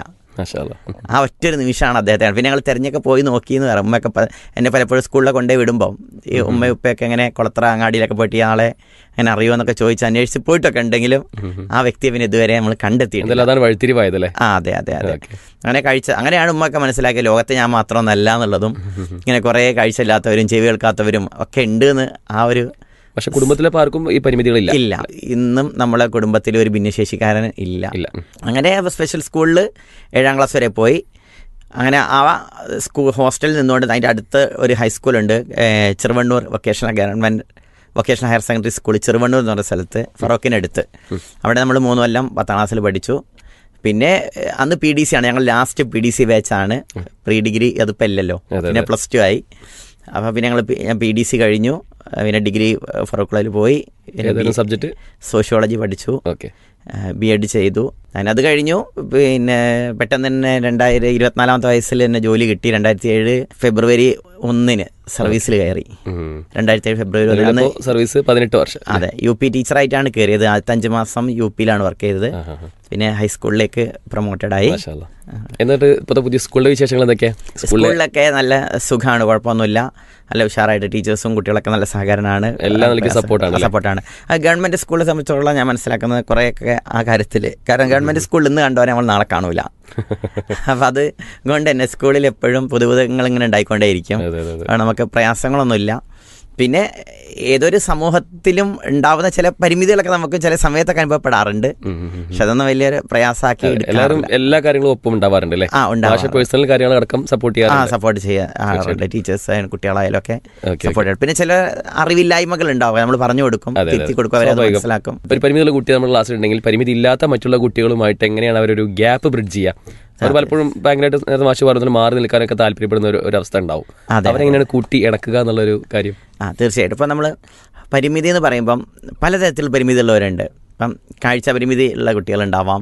ആ ഒറ്റൊരു നിമിഷമാണ് അദ്ദേഹത്തെ പിന്നെ ഞങ്ങൾ തിരഞ്ഞൊക്കെ പോയി നോക്കിയെന്ന് പറയാം ഉമ്മയൊക്കെ പ- എന്നെ പലപ്പോഴും സ്കൂളിലൊക്കെ കൊണ്ടുപോയി വിടുമ്പം ഈ ഉമ്മ ഉപ്പയൊക്കെ ഇങ്ങനെ കുളത്തറ അങ്ങാടിയിലൊക്കെ പോയിട്ട് ഈ ആളെ അങ്ങനെ അറിയുമെന്നൊക്കെ ചോദിച്ച് അന്വേഷിച്ച് പോയിട്ടൊക്കെ ഉണ്ടെങ്കിലും ആ വ്യക്തിയെ പിന്നെ ഇതുവരെ നമ്മൾ കണ്ടെത്തിയിട്ടില്ല എന്തായാലും അതാണ് വഴിത്തിരിവായതല്ലേ ആ അതെ അതെ അതെ ഓക്കെ അങ്ങനെ കാഴ്ച അങ്ങനെയാണ് ഉമ്മയൊക്കെ മനസ്സിലാക്കിയത് ലോകത്തെ ഞാൻ മാത്രമൊന്നല്ല എന്നുള്ളതും ഇങ്ങനെ കുറേ കാഴ്ച ഇല്ലാത്തവരും ചെവി കേൾക്കാത്തവരും ഒക്കെ ഉണ്ട് എന്ന് ആ ഒരു പക്ഷെ കുടുംബത്തിലെ പാർക്കും ഈ പരിമിതികളില്ല ഇല്ല ഇന്നും നമ്മളെ കുടുംബത്തിൽ ഒരു ഭിന്നശേഷിക്കാരൻ ഇല്ല ഇല്ല അങ്ങനെ സ്പെഷ്യൽ സ്കൂളിൽ ഏഴാം ക്ലാസ് വരെ പോയി അങ്ങനെ ആ സ്കൂൾ ഹോസ്റ്റലിൽ നിന്നുകൊണ്ട് അതിൻ്റെ അടുത്ത് ഒരു ഹൈസ്കൂളുണ്ട് ഏഹ്, Cheruvannur vocational government vocational higher secondary school Cheruvannur എന്ന് പറഞ്ഞ സ്ഥലത്ത് ഫറോക്കിനടുത്ത് അവിടെ നമ്മൾ മൂന്ന് കൊല്ലം പത്താം ക്ലാസ്സിൽ പഠിച്ചു പിന്നെ ഏഹ്, അന്ന് പി ഡി സി ആണ് ഞങ്ങൾ ലാസ്റ്റ് പി ഡി സി ബാച്ചാണ് പ്രീ ഡിഗ്രി അതിപ്പോൾ ഇല്ലല്ലോ അതെ, പിന്നെ പ്ലസ് ടു ആയി അപ്പോൾ പിന്നെ ഞങ്ങൾ ഞാൻ പി ഡി സി കഴിഞ്ഞു പിന്നെ ഡിഗ്രി ഫറൂഖ് കോളേജിൽ പോയി പിന്നെ ഏതായാലും സബ്ജക്ട് സോഷ്യോളജി പഠിച്ചു ഓക്കെ ബി എഡ് ചെയ്തു ഞാൻ അത് കഴിഞ്ഞു പിന്നെ പെട്ടെന്ന് തന്നെ രണ്ടായിരം ഇരുപത്തിനാലാമത്തെ വയസ്സിൽ തന്നെ ജോലി കിട്ടി രണ്ടായിരത്തി ഏഴ് ഫെബ്രുവരി ഒന്നിന് സർവീസിൽ കയറി രണ്ടായിരത്തി ഏഴ് ഫെബ്രുവരി ഒന്നിന് സർവീസ് പതിനെട്ട് വർഷം അതെ യു പി ടീച്ചറായിട്ടാണ് കയറിയത് ആദ്യത്തെ അഞ്ച് മാസം യു പിയിലാണ് വർക്ക് ചെയ്തത് ആ, ആ, ആ. പിന്നെ ഹൈസ്കൂളിലേക്ക് പ്രൊമോട്ടഡ് ആയി മാഷാ അല്ലാ. എന്നിട്ട് ഇപ്പോഴത്തെ പുതിയ സ്കൂളിലെ വിശേഷങ്ങൾ എന്തൊക്കെയാ സ്കൂളിലെ സ്കൂളിലൊക്കെ നല്ല സുഖമാണ് കുഴപ്പമൊന്നുമില്ല നല്ല ഉഷാറായിട്ട് ടീച്ചേഴ്സും കുട്ടികളൊക്കെ നല്ല സഹകരണമാണ് എല്ലാ നിലയ്ക്കും support ആണ് അല്ലേ? സപ്പോർട്ടാണ് ഗവൺമെന്റ് സ്കൂളിനെ സംബന്ധിച്ചോളം ഞാൻ മനസ്സിലാക്കുന്നത് കുറേയൊക്കെ ആ കാര്യത്തിൽ കാരണം ഗവൺമെന്റ് സ്കൂളിൽ ഇന്ന് കണ്ടവരെ നമ്മൾ നാളെ കാണൂല അപ്പം അത് കൊണ്ട് തന്നെ സ്കൂളിൽ എപ്പോഴും പുതുപുതങ്ങൾ ഇങ്ങനെ ഉണ്ടായിക്കൊണ്ടേയിരിക്കും അതെ അതെ അതെ കാരണം നമുക്ക് പ്രയാസങ്ങളൊന്നുമില്ല പിന്നെ ഏതൊരു സമൂഹത്തിലും ഉണ്ടാവുന്ന ചില പരിമിതികളൊക്കെ നമുക്ക് ചില സമയത്തൊക്കെ അനുഭവപ്പെടാറുണ്ട് ഉം, ഉം, ഉം. പക്ഷെ അതൊന്നും വലിയൊരു പ്രയാസമാക്കി എല്ലാവരും എടുക്കാറില്ല എല്ലാ കാര്യങ്ങളും ഒപ്പം ഉണ്ടാവാറുണ്ട് അല്ലേ ആ ഭാഷ ഉണ്ടാവാറുണ്ട് പേഴ്സണൽ കാര്യങ്ങളടക്കം സപ്പോർട്ട് ആ ചെയ്യാറുണ്ട് സപ്പോർട്ട് ചെയ്യാറുണ്ട് ടീച്ചേഴ്സ് ആയാലും കുട്ടികളായാലും ഒക്കെ ഓക്കെ സപ്പോർട്ട് ചെയ്യും പിന്നെ ചില അറിവില്ലായ്മകൾ ഉണ്ടാവും നമ്മൾ പറഞ്ഞു കൊടുക്കും അതെ, തിരുത്തി അതെ. കൊടുക്കും അവരെ അത് സ്വാഭാവികം. മനസ്സിലാക്കും ഒരു പരിമിതിയുള്ള കുട്ടി നമ്മുടെ ക്ലാസ്സിൽ ഉണ്ടെങ്കിൽ പരിമിതി ഇല്ലാത്ത മറ്റുള്ള കുട്ടികളുമായിട്ട് എങ്ങനെയാണ് അവരൊരു ഗ്യാപ്പ് ബ്രിഡ്ജ് ചെയ്യുക അവർ പലപ്പോഴും ഭയങ്കരമായിട്ട് നേരത്തെ മാഷ് പറഞ്ഞതിൽ മാറി നിൽക്കാനൊക്കെ താല്പര്യപ്പെടുന്ന ഒരു ഒരു അവസ്ഥ ഉണ്ടാവും അതെ. അവരെങ്ങനെയാണ് കൂട്ടി ഇണക്കുക എന്നുള്ളൊരു കാര്യം ആ തീർച്ചയായിട്ടും ഇപ്പം നമ്മൾ പരിമിതി എന്ന് പറയുമ്പം പലതരത്തിൽ പരിമിതിയുള്ളവരുണ്ട് ഇപ്പം കാഴ്ച പരിമിതി ഉള്ള കുട്ടികളുണ്ടാവാം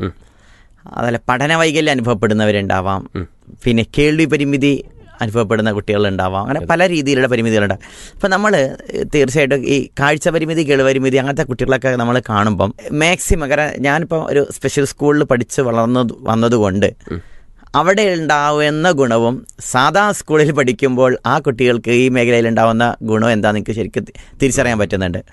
അതല്ല പഠന വൈകല്യം അനുഭവപ്പെടുന്നവരുണ്ടാവാം പിന്നെ കേൾവി പരിമിതി അനുഭവപ്പെടുന്ന കുട്ടികളുണ്ടാവാം അങ്ങനെ പല രീതിയിലുള്ള പരിമിതികളുണ്ട് അപ്പം നമ്മൾ തീർച്ചയായിട്ടും ഈ കാഴ്ച പരിമിതി കേൾവി പരിമിതി അങ്ങനത്തെ കുട്ടികളൊക്കെ നമ്മൾ കാണുമ്പം മാക്സിമം കാരണം ഞാനിപ്പോൾ ഒരു സ്പെഷ്യൽ സ്കൂളിൽ പഠിച്ച് വളർന്നത് വന്നതുകൊണ്ട് അവിടെ ഉണ്ടാവുന്ന ഗുണവും സാധാ സ്കൂളിൽ പഠിക്കുമ്പോൾ ആ കുട്ടികൾക്ക് ഈ മേഖലയിൽ ഉണ്ടാവുന്ന ഗുണം എന്താണെന്ന് എനിക്ക് ശരിക്കും തി- തിരിച്ചറിയാൻ പറ്റുന്നുണ്ട്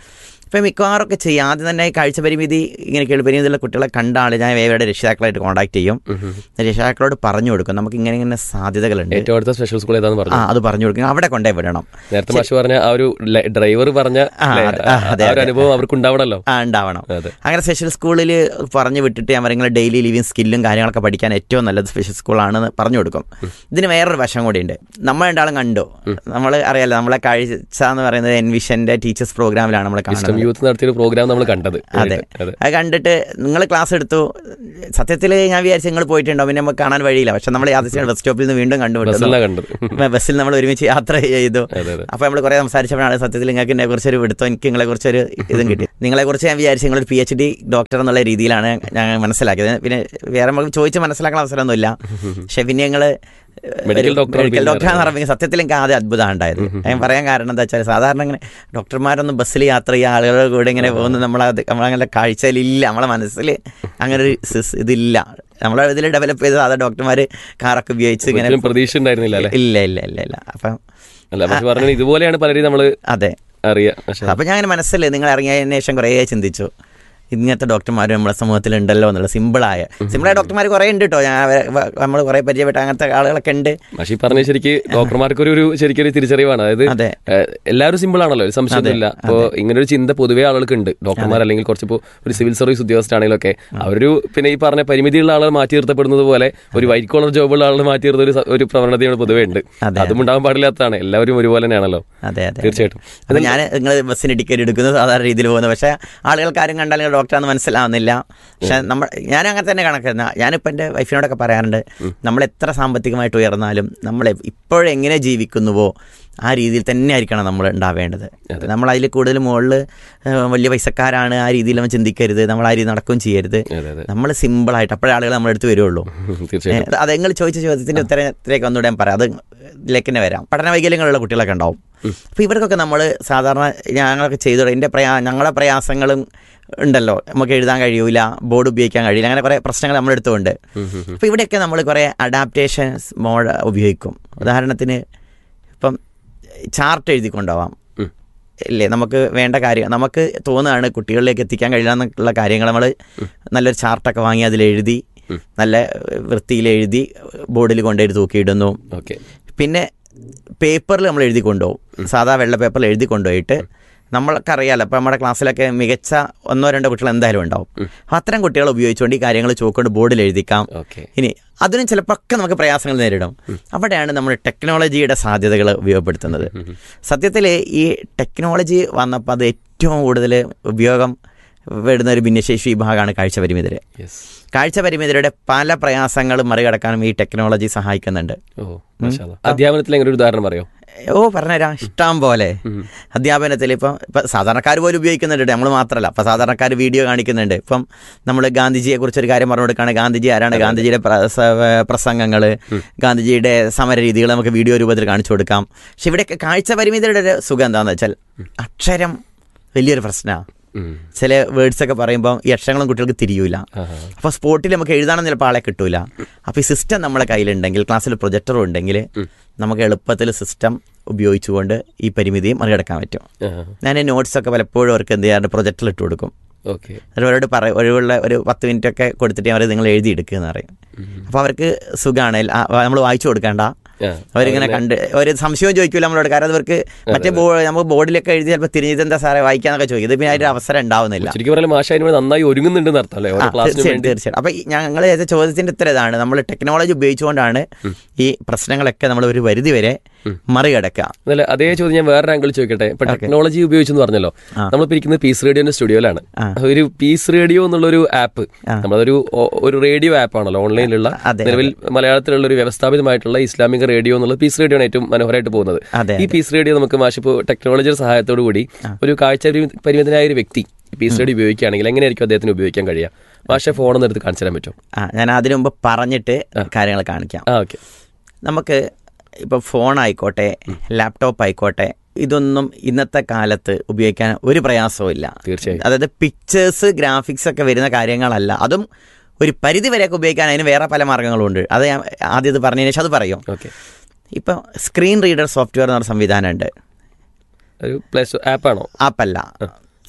ഇപ്പം മിക്കവാറും ഒക്കെ ചെയ്യും ആദ്യം തന്നെ ഈ കാഴ്ച പരിമിതി ഇങ്ങനെ കേൾപരിമിതിയുള്ള കുട്ടികളെ കണ്ട ആൾ ഞാൻ വേവയുടെ രക്ഷിതാക്കളായിട്ട് കോൺടാക്ട് ചെയ്യും രക്ഷിതാക്കളോട് പറഞ്ഞു കൊടുക്കും നമുക്ക് ഇങ്ങനെ ഇങ്ങനെ സാധ്യതകളുണ്ട് ഏറ്റവും അടുത്ത സ്പെഷ്യൽ സ്കൂൾ ഏതാന്ന് ആ പറഞ്ഞു അത് പറഞ്ഞു കൊടുക്കും അവിടെ കൊണ്ടേ വിടണം നേരത്തെ മാഷ് പറഞ്ഞ ആ ഒരു ഡ്രൈവർ പറഞ്ഞ ആ, അല്ലേ, അതെ, ആ, അതെ, ആ ഒരു അതെ. അനുഭവം അവർക്ക് ഉണ്ടാവണല്ലോ ആ ഉണ്ടാവണം അതെ അങ്ങനെ സ്പെഷ്യൽ സ്കൂളിൽ പറഞ്ഞു വിട്ടിട്ട് അവരിങ്ങനെ ഡെയിലി ലിവിങ് സ്കില്ലും കാര്യങ്ങളൊക്കെ പഠിക്കാൻ ഏറ്റവും നല്ലത് സ്പെഷ്യൽ സ്കൂളാണെന്ന് പറഞ്ഞു കൊടുക്കും ഇതിന് വേറൊരു വശം കൂടിയുണ്ട് നമ്മൾ രണ്ടാളും കണ്ടു നമ്മൾ അറിയാലോ നമ്മളെ കാഴ്ച എന്ന് പറയുന്നത് എൻവിഷന്റെ ടീച്ചേഴ്സ് പ്രോഗ്രാമിലാണ് നമ്മൾ വിസ്റ്റം കാണുന്നത് യൂത്ത് നടത്തിയൊരു പ്രോഗ്രാം നമ്മൾ കണ്ടത് അതെ അതെ അത് കണ്ടിട്ട് നിങ്ങൾ ക്ലാസ് എടുത്തു സത്യത്തിൽ ഞാൻ വിചാരിച്ചു നിങ്ങൾ പോയിട്ടുണ്ടോ പിന്നെ നമുക്ക് കാണാൻ വഴിയില്ല പക്ഷെ നമ്മൾ യാത്ര ബസ് സ്റ്റോപ്പിൽ നിന്ന് വീണ്ടും കണ്ടുപിടിച്ചു ബസ്സിലാണ് കണ്ടത് ബസ്സിൽ നമ്മൾ ഒരുമിച്ച് യാത്ര ചെയ്തു അതെ അതെ അപ്പോൾ നമ്മൾ കുറേ സംസാരിച്ചപ്പോഴാണ് സത്യത്തിൽ നിങ്ങൾക്ക് എന്നെ കുറിച്ചൊരു വിടുത്തോ എനിക്ക് നിങ്ങളെ കുറിച്ചൊരു ഇതും കിട്ടി നിങ്ങളെ കുറിച്ച് ഞാൻ വിചാരിച്ചു നിങ്ങളൊരു പി എച്ച് ഡി ഡോക്ടർ എന്നുള്ള രീതിയിലാണ് ഞാൻ മനസ്സിലാക്കിയത് പിന്നെ വേറെ നമുക്ക് ചോദിച്ച് മനസ്സിലാക്കാൻ അവസരമൊന്നുമില്ല പക്ഷെ പിന്നെ ഞങ്ങൾ Medical doctor ആണ് മെഡിക്കൽ പിന്നെ ഡോക്ടർ എന്ന് പറയുമ്പോൾ സത്യത്തിൽ എനിക്ക് ആദ്യം അത്ഭുതമാണ് ഉണ്ടായത് ഞാൻ പറയാൻ കാരണം എന്താ വെച്ചാൽ സാധാരണ ഇങ്ങനെ ഡോക്ടർമാരൊന്നും ബസ്സിൽ യാത്ര ചെയ്യുക ആളുകളുടെ കൂടെ ഇങ്ങനെ പോകുന്ന നമ്മളെ നമ്മളങ്ങനെ കാഴ്ചയിലില്ല നമ്മളെ മനസ്സിൽ അങ്ങനെ ഒരു സിസ് ഇതില്ല നമ്മളെ ഇതിൽ ഡെവലപ്പ് ചെയ്ത് സാധാരണ ഡോക്ടർമാർ കാറൊക്കെ ഉപയോഗിച്ച് ഇങ്ങനെ ഒരിക്കലും പ്രതീക്ഷ ഉണ്ടായിരുന്നില്ല അല്ലേ ഇല്ല ഇല്ല ഇല്ല ഇല്ല അപ്പം അല്ല പക്ഷെ പറഞ്ഞു ഇതുപോലെയാണ് പലരും നമ്മള് അതെ അറിയാം പക്ഷെ അപ്പം ഞാൻ അങ്ങനെ മനസ്സിൽ നിങ്ങൾ ഇറങ്ങിയതിന് ശേഷം കുറേ ചിന്തിച്ചു ഇങ്ങനത്തെ ഡോക്ടർമാർ നമ്മുടെ സമൂഹത്തിൽ ഉണ്ടല്ലോ എന്നുള്ള സിമ്പിളായ സിമ്പിളായ ഡോക്ടർമാർ കുറേ ഉണ്ട് കേട്ടോ ഞാൻ നമ്മൾ കുറേ പരിചയപ്പെട്ട അങ്ങനത്തെ ആളുകളൊക്കെ ഉണ്ട് പക്ഷേ ഈ പറഞ്ഞ ശരിക്ക് ഡോക്ടർമാർക്ക് ഒരു ശരിക്കും ഒരു തിരിച്ചറിവാണ് അതായത് അതെ ഏഹ്, എല്ലാവരും സിമ്പിൾ ആണല്ലോ ഒരു സംശയമൊന്നുമില്ല അപ്പോൾ ഇങ്ങനെ ഒരു ചിന്ത പൊതുവേ ആളുകൾക്ക് ഉണ്ട് ഡോക്ടർമാർ അല്ലെങ്കിൽ കുറച്ചിപ്പോൾ ഒരു സിവിൽ സർവീസ് ഉദ്യോഗസ്ഥരാണെങ്കിലൊക്കെ അവരൊരു പിന്നെ ഈ പറഞ്ഞ പരിമിതിയുള്ള ആളുകൾ മാറ്റി നിർത്തപ്പെടുന്നത് പോലെ ഒരു വൈറ്റ് കോളർ ജോബുള്ള ആളുകൾ മാറ്റി നിർത്തുന്ന ഒരു സ- ഒരു പ്രവണതയാണ് പൊതുവേ ഉണ്ട് അതെ, അതും ഉണ്ടാകാൻ പാടില്ലാത്തതാണ് എല്ലാവരും ഒരുപോലെ തന്നെയാണല്ലോ അതെ അതെ തീർച്ചയായിട്ടും അപ്പം ഞാൻ നിങ്ങൾ ബസ്സിന് ടിക്കറ്റ് എടുക്കുന്നത് സാധാരണ രീതിയിൽ പോകുന്നത് പക്ഷേ ആളുകൾക്ക് ആരും കണ്ടാൽ നിങ്ങൾ ഡോക്ടറാന്ന് മനസ്സിലാവുന്നില്ല പക്ഷെ നമ്മൾ ഞാൻ അങ്ങനെ തന്നെ കണക്കുന്ന ഞാനിപ്പോൾ എൻ്റെ വൈഫിനോടൊക്കെ പറയാറുണ്ട് നമ്മൾ എത്ര സാമ്പത്തികമായിട്ട് ഉയർന്നാലും നമ്മൾ ഇപ്പോഴെങ്ങനെ ജീവിക്കുന്നുവോ ആ രീതിയിൽ തന്നെ ആയിരിക്കണം നമ്മൾ ഉണ്ടാവേണ്ടത് നമ്മൾ അതിൽ കൂടുതൽ മുകളിൽ വലിയ പൈസക്കാരാണ് ആ രീതിയിൽ നമ്മൾ ചിന്തിക്കരുത് നമ്മൾ ആ രീതി നടക്കുകയും ചെയ്യരുത് അതെ അതെ നമ്മൾ സിമ്പിളായിട്ട് അപ്പോഴേ ആളുകൾ നമ്മുടെ അടുത്ത് വരുള്ളൂ തീർച്ചയായിട്ടും അത് നിങ്ങൾ ചോദിച്ച ചോദ്യത്തിന്റെ ഉത്തരത്തിലേക്ക് ഒന്നുകൂടെ ഞാൻ പറയാം അത് ഇതിലേക്ക് തന്നെ വരാം പഠന വൈകല്യങ്ങളുള്ള കുട്ടികളൊക്കെ ഉണ്ടാവും അപ്പോൾ ഇവർക്കൊക്കെ നമ്മൾ സാധാരണ ഞങ്ങളൊക്കെ ചെയ്തു എൻ്റെ പ്രയാ ഞങ്ങളെ പ്രയാസങ്ങളും ഉണ്ടല്ലോ നമുക്ക് എഴുതാൻ കഴിയൂല ബോർഡ് ഉപയോഗിക്കാൻ കഴിയില്ല അങ്ങനെ കുറേ പ്രശ്നങ്ങൾ നമ്മുടെ അടുത്തുണ്ട് അപ്പോൾ ഇവിടെയൊക്കെ നമ്മൾ കുറേ അഡാപ്റ്റേഷൻസ് മോഡ് ഉപയോഗിക്കും ഉദാഹരണത്തിന് ഇപ്പം ചാർട്ട് എഴുതി കൊണ്ടുപോവാം ഉം. ഇല്ലേ നമുക്ക് വേണ്ട കാര്യം നമുക്ക് തോന്നുകയാണ് കുട്ടികളിലേക്ക് എത്തിക്കാൻ കഴിയില്ല എന്നുള്ള കാര്യങ്ങൾ നമ്മൾ നല്ലൊരു ചാർട്ടൊക്കെ വാങ്ങി അതിൽ എഴുതി നല്ല വൃത്തിയിൽ എഴുതി ബോർഡിൽ കൊണ്ടുപോയി തൂക്കിയിടുന്നു ഓക്കെ പിന്നെ പേപ്പറിൽ നമ്മൾ എഴുതി കൊണ്ടുപോകും സാധാ വെള്ള പേപ്പറിൽ എഴുതി കൊണ്ടുപോയിട്ട് നമ്മൾക്കറിയാലോ അപ്പോൾ നമ്മുടെ ക്ലാസ്സിലൊക്കെ മികച്ച ഒന്നോ രണ്ടോ കുട്ടികൾ എന്തായാലും ഉണ്ടാവും അപ്പോൾ അത്തരം കുട്ടികൾ ഉപയോഗിച്ചുകൊണ്ട് ഈ കാര്യങ്ങൾ ചോക്കൊണ്ട് ബോർഡിൽ എഴുതിക്കാം ഓക്കെ ഇനി അതിനും ചിലപ്പോൾ ഒക്കെ നമുക്ക് പ്രയാസങ്ങൾ നേരിടും അവിടെയാണ് നമ്മൾ ടെക്നോളജിയുടെ സാധ്യതകൾ ഉപയോഗപ്പെടുത്തുന്നത് സത്യത്തിൽ ഈ ടെക്നോളജി വന്നപ്പോൾ അത് ഏറ്റവും കൂടുതൽ ഉപയോഗം വരുന്ന ഒരു ഭിന്നശേഷി വിഭാഗമാണ് കാഴ്ച പരിമിതര് യെസ് കാഴ്ച പരിമിതരുടെ പല പ്രയാസങ്ങളും മറികടക്കാനും ഈ ടെക്നോളജി സഹായിക്കുന്നുണ്ട് ഓ മാഷാ അല്ലാ. അധ്യാപനത്തിൽ എങ്ങനെ ഒരു ഉദാഹരണം പറയോ ഓ പറഞ്ഞുതരാം ഇഷ്ടം പോലെ അധ്യാപനത്തിൽ ഇപ്പം ഇപ്പം സാധാരണക്കാർ പോലും ഉപയോഗിക്കുന്നുണ്ട് നമ്മൾ മാത്രമല്ല അപ്പം സാധാരണക്കാർ വീഡിയോ കാണിക്കുന്നുണ്ട് ഇപ്പം നമ്മൾ ഗാന്ധിജിയെ കുറിച്ചൊരു കാര്യം പറഞ്ഞു കൊടുക്കുകയാണ് ഗാന്ധിജി ആരാണ് ഗാന്ധിജിയുടെ പ്രസംഗങ്ങൾ ഗാന്ധിജിയുടെ സമര രീതികൾ നമുക്ക് വീഡിയോ രൂപത്തിൽ കാണിച്ചു കൊടുക്കാം പക്ഷെ ഇവിടെയൊക്കെ കാഴ്ച പരിമിതിയുടെ ഒരു സുഖം എന്താണെന്ന് വെച്ചാൽ അക്ഷരം വലിയൊരു പ്രശ്നമാണ് ഉം. ചില വേർഡ്സ് ഒക്കെ പറയുമ്പോൾ ഈ അക്ഷരങ്ങളും കുട്ടികൾക്ക് തിരിയൂല ആഹാ. അപ്പോൾ സ്പോട്ടിൽ നമുക്ക് എഴുതാനും ചിലപ്പോൾ ആളെ കിട്ടൂല അപ്പോൾ ഈ സിസ്റ്റം നമ്മളെ കയ്യിലുണ്ടെങ്കിൽ ക്ലാസ്സിൽ പ്രൊജക്ടറും ഉണ്ടെങ്കിൽ നമുക്ക് എളുപ്പത്തിൽ സിസ്റ്റം ഉപയോഗിച്ചുകൊണ്ട് ഈ പരിമിതിയും മറികടക്കാൻ പറ്റും ആഹാ. ഞാൻ നോട്ട്സൊക്കെ പലപ്പോഴും അവർക്ക് എന്ത് ചെയ്യാറുണ്ട് പ്രൊജക്ടറിൽ ഇട്ട് കൊടുക്കും ഓക്കെ എന്നിട്ട് അവരോട് പറയും ഒഴിവുള്ള ഒരു പത്ത് മിനിറ്റ് ഒക്കെ കൊടുത്തിട്ട് അവർ നിങ്ങൾ എഴുതി എടുക്കുക എന്ന് പറയും അപ്പോൾ അവർക്ക് സുഖമാണ് നമ്മൾ വായിച്ചു കൊടുക്കേണ്ട ആ. അവരിങ്ങനെ കണ്ട് ഒരു സംശയവും ചോദിക്കില്ല നമ്മളോട് കാരണം അത് അവർക്ക് മറ്റേ ബോ നമുക്ക് ബോർഡിലൊക്കെ എഴുതി ചിലപ്പോൾ തിരിഞ്ഞിതെന്താ സാറേ വായിക്കാന്നൊക്കെ ചോദിക്കും ഇത് പിന്നെ അതിൻ്റെ അവസരം ഉണ്ടാവുന്നില്ല ശരിക്കും പറഞ്ഞാൽ മാഷ അതിന് വേണ്ടി നന്നായി ഒരുങ്ങുന്നുണ്ടെന്ന് അർത്ഥം അല്ലേ ഓരോ ആ, ക്ലാസ്സിന് തീർച്ചയായും വേണ്ടി തീർച്ചയായും അപ്പൊ ഈ ഞങ്ങൾ ചെയ്ത ചോദ്യത്തിന്റെ ഉത്തരം ഇതാണ് നമ്മൾ ടെക്നോളജി ഉപയോഗിച്ചുകൊണ്ടാണ് ഈ പ്രശ്നങ്ങളൊക്കെ നമ്മൾ ഒരു പരിധി വരെ മറികടക്കുക അതല്ല അതേ ചോദ്യം ഞാൻ വേറൊരു ആംഗിൾ ചോദിക്കട്ടെ ഇപ്പൊ ടെക്നോളജി ഉപയോഗിച്ചെന്ന് പറഞ്ഞല്ലോ നമ്മളിപ്പോ ഇരിക്കുന്നത് പീസ് റേഡിയോന്റെ സ്റ്റുഡിയോയിലാണ് ആ. ഒരു പീസ് റേഡിയോ എന്നുള്ളൊരു ആപ്പ് നമ്മളതൊരു ഒ- ഒരു റേഡിയോ ആപ്പ് ആണല്ലോ ഓൺലൈനിലുള്ള അതെ, നിലവിൽ മലയാളത്തിലുള്ള ഒരു വ്യവസ്ഥാപിതമായിട്ടുള്ള ഇസ്ലാമിക റേഡിയോ എന്നുള്ള പീസ് റേഡിയോ ആണ് ഏറ്റവും മനോഹരമായിട്ട് പോകുന്നത് അതെ, ഈ പീസ് റേഡിയോ നമുക്ക് മാഷിപ്പോ ടെക്നോളജിയുടെ സഹായത്തോടു കൂടി ഒരു കാഴ്ച പരിമി- പരിമിതനായ ഒരു വ്യക്തി പീസ് റേഡിയോ ഉപയോഗിക്കുകയാണെങ്കിൽ എങ്ങനെയായിരിക്കും അദ്ദേഹത്തിന് ഉപയോഗിക്കാൻ കഴിയുക മാഷ ഫോണൊന്നും എടുത്ത് കാണിച്ചു തരാൻ പറ്റും ആ ഞാൻ അതിനു മുമ്പ് പറഞ്ഞിട്ട് കാര്യങ്ങൾ കാണിക്കാം ആ ഓക്കെ നമുക്ക് ഇപ്പോൾ ഫോൺ ആയിക്കോട്ടെ ലാപ്ടോപ്പ് ആയിക്കോട്ടെ ഇതൊന്നും ഇന്നത്തെ കാലത്ത് ഉപയോഗിക്കാൻ ഒരു പ്രയാസവും ഇല്ല തീർച്ചയായും അതായത് പിക്ചേഴ്സ് ഗ്രാഫിക്സ് ഒക്കെ വരുന്ന കാര്യങ്ങളല്ല അതും ഒരു പരിധി വരെയൊക്കെ ഉപയോഗിക്കാൻ അതിന് വേറെ പല മാർഗ്ഗങ്ങളും ഉണ്ട് അത് ഞാൻ ആദ്യം ഇത് പറഞ്ഞതിന് ശേഷം അത് പറയും ഓക്കെ ഇപ്പം സ്ക്രീൻ റീഡർ സോഫ്റ്റ്വെയർ എന്ന് പറഞ്ഞ സംവിധാനമുണ്ട് ഒരു പ്ലേ സ്റ്റോർ ആപ്പാണോ ആപ്പല്ല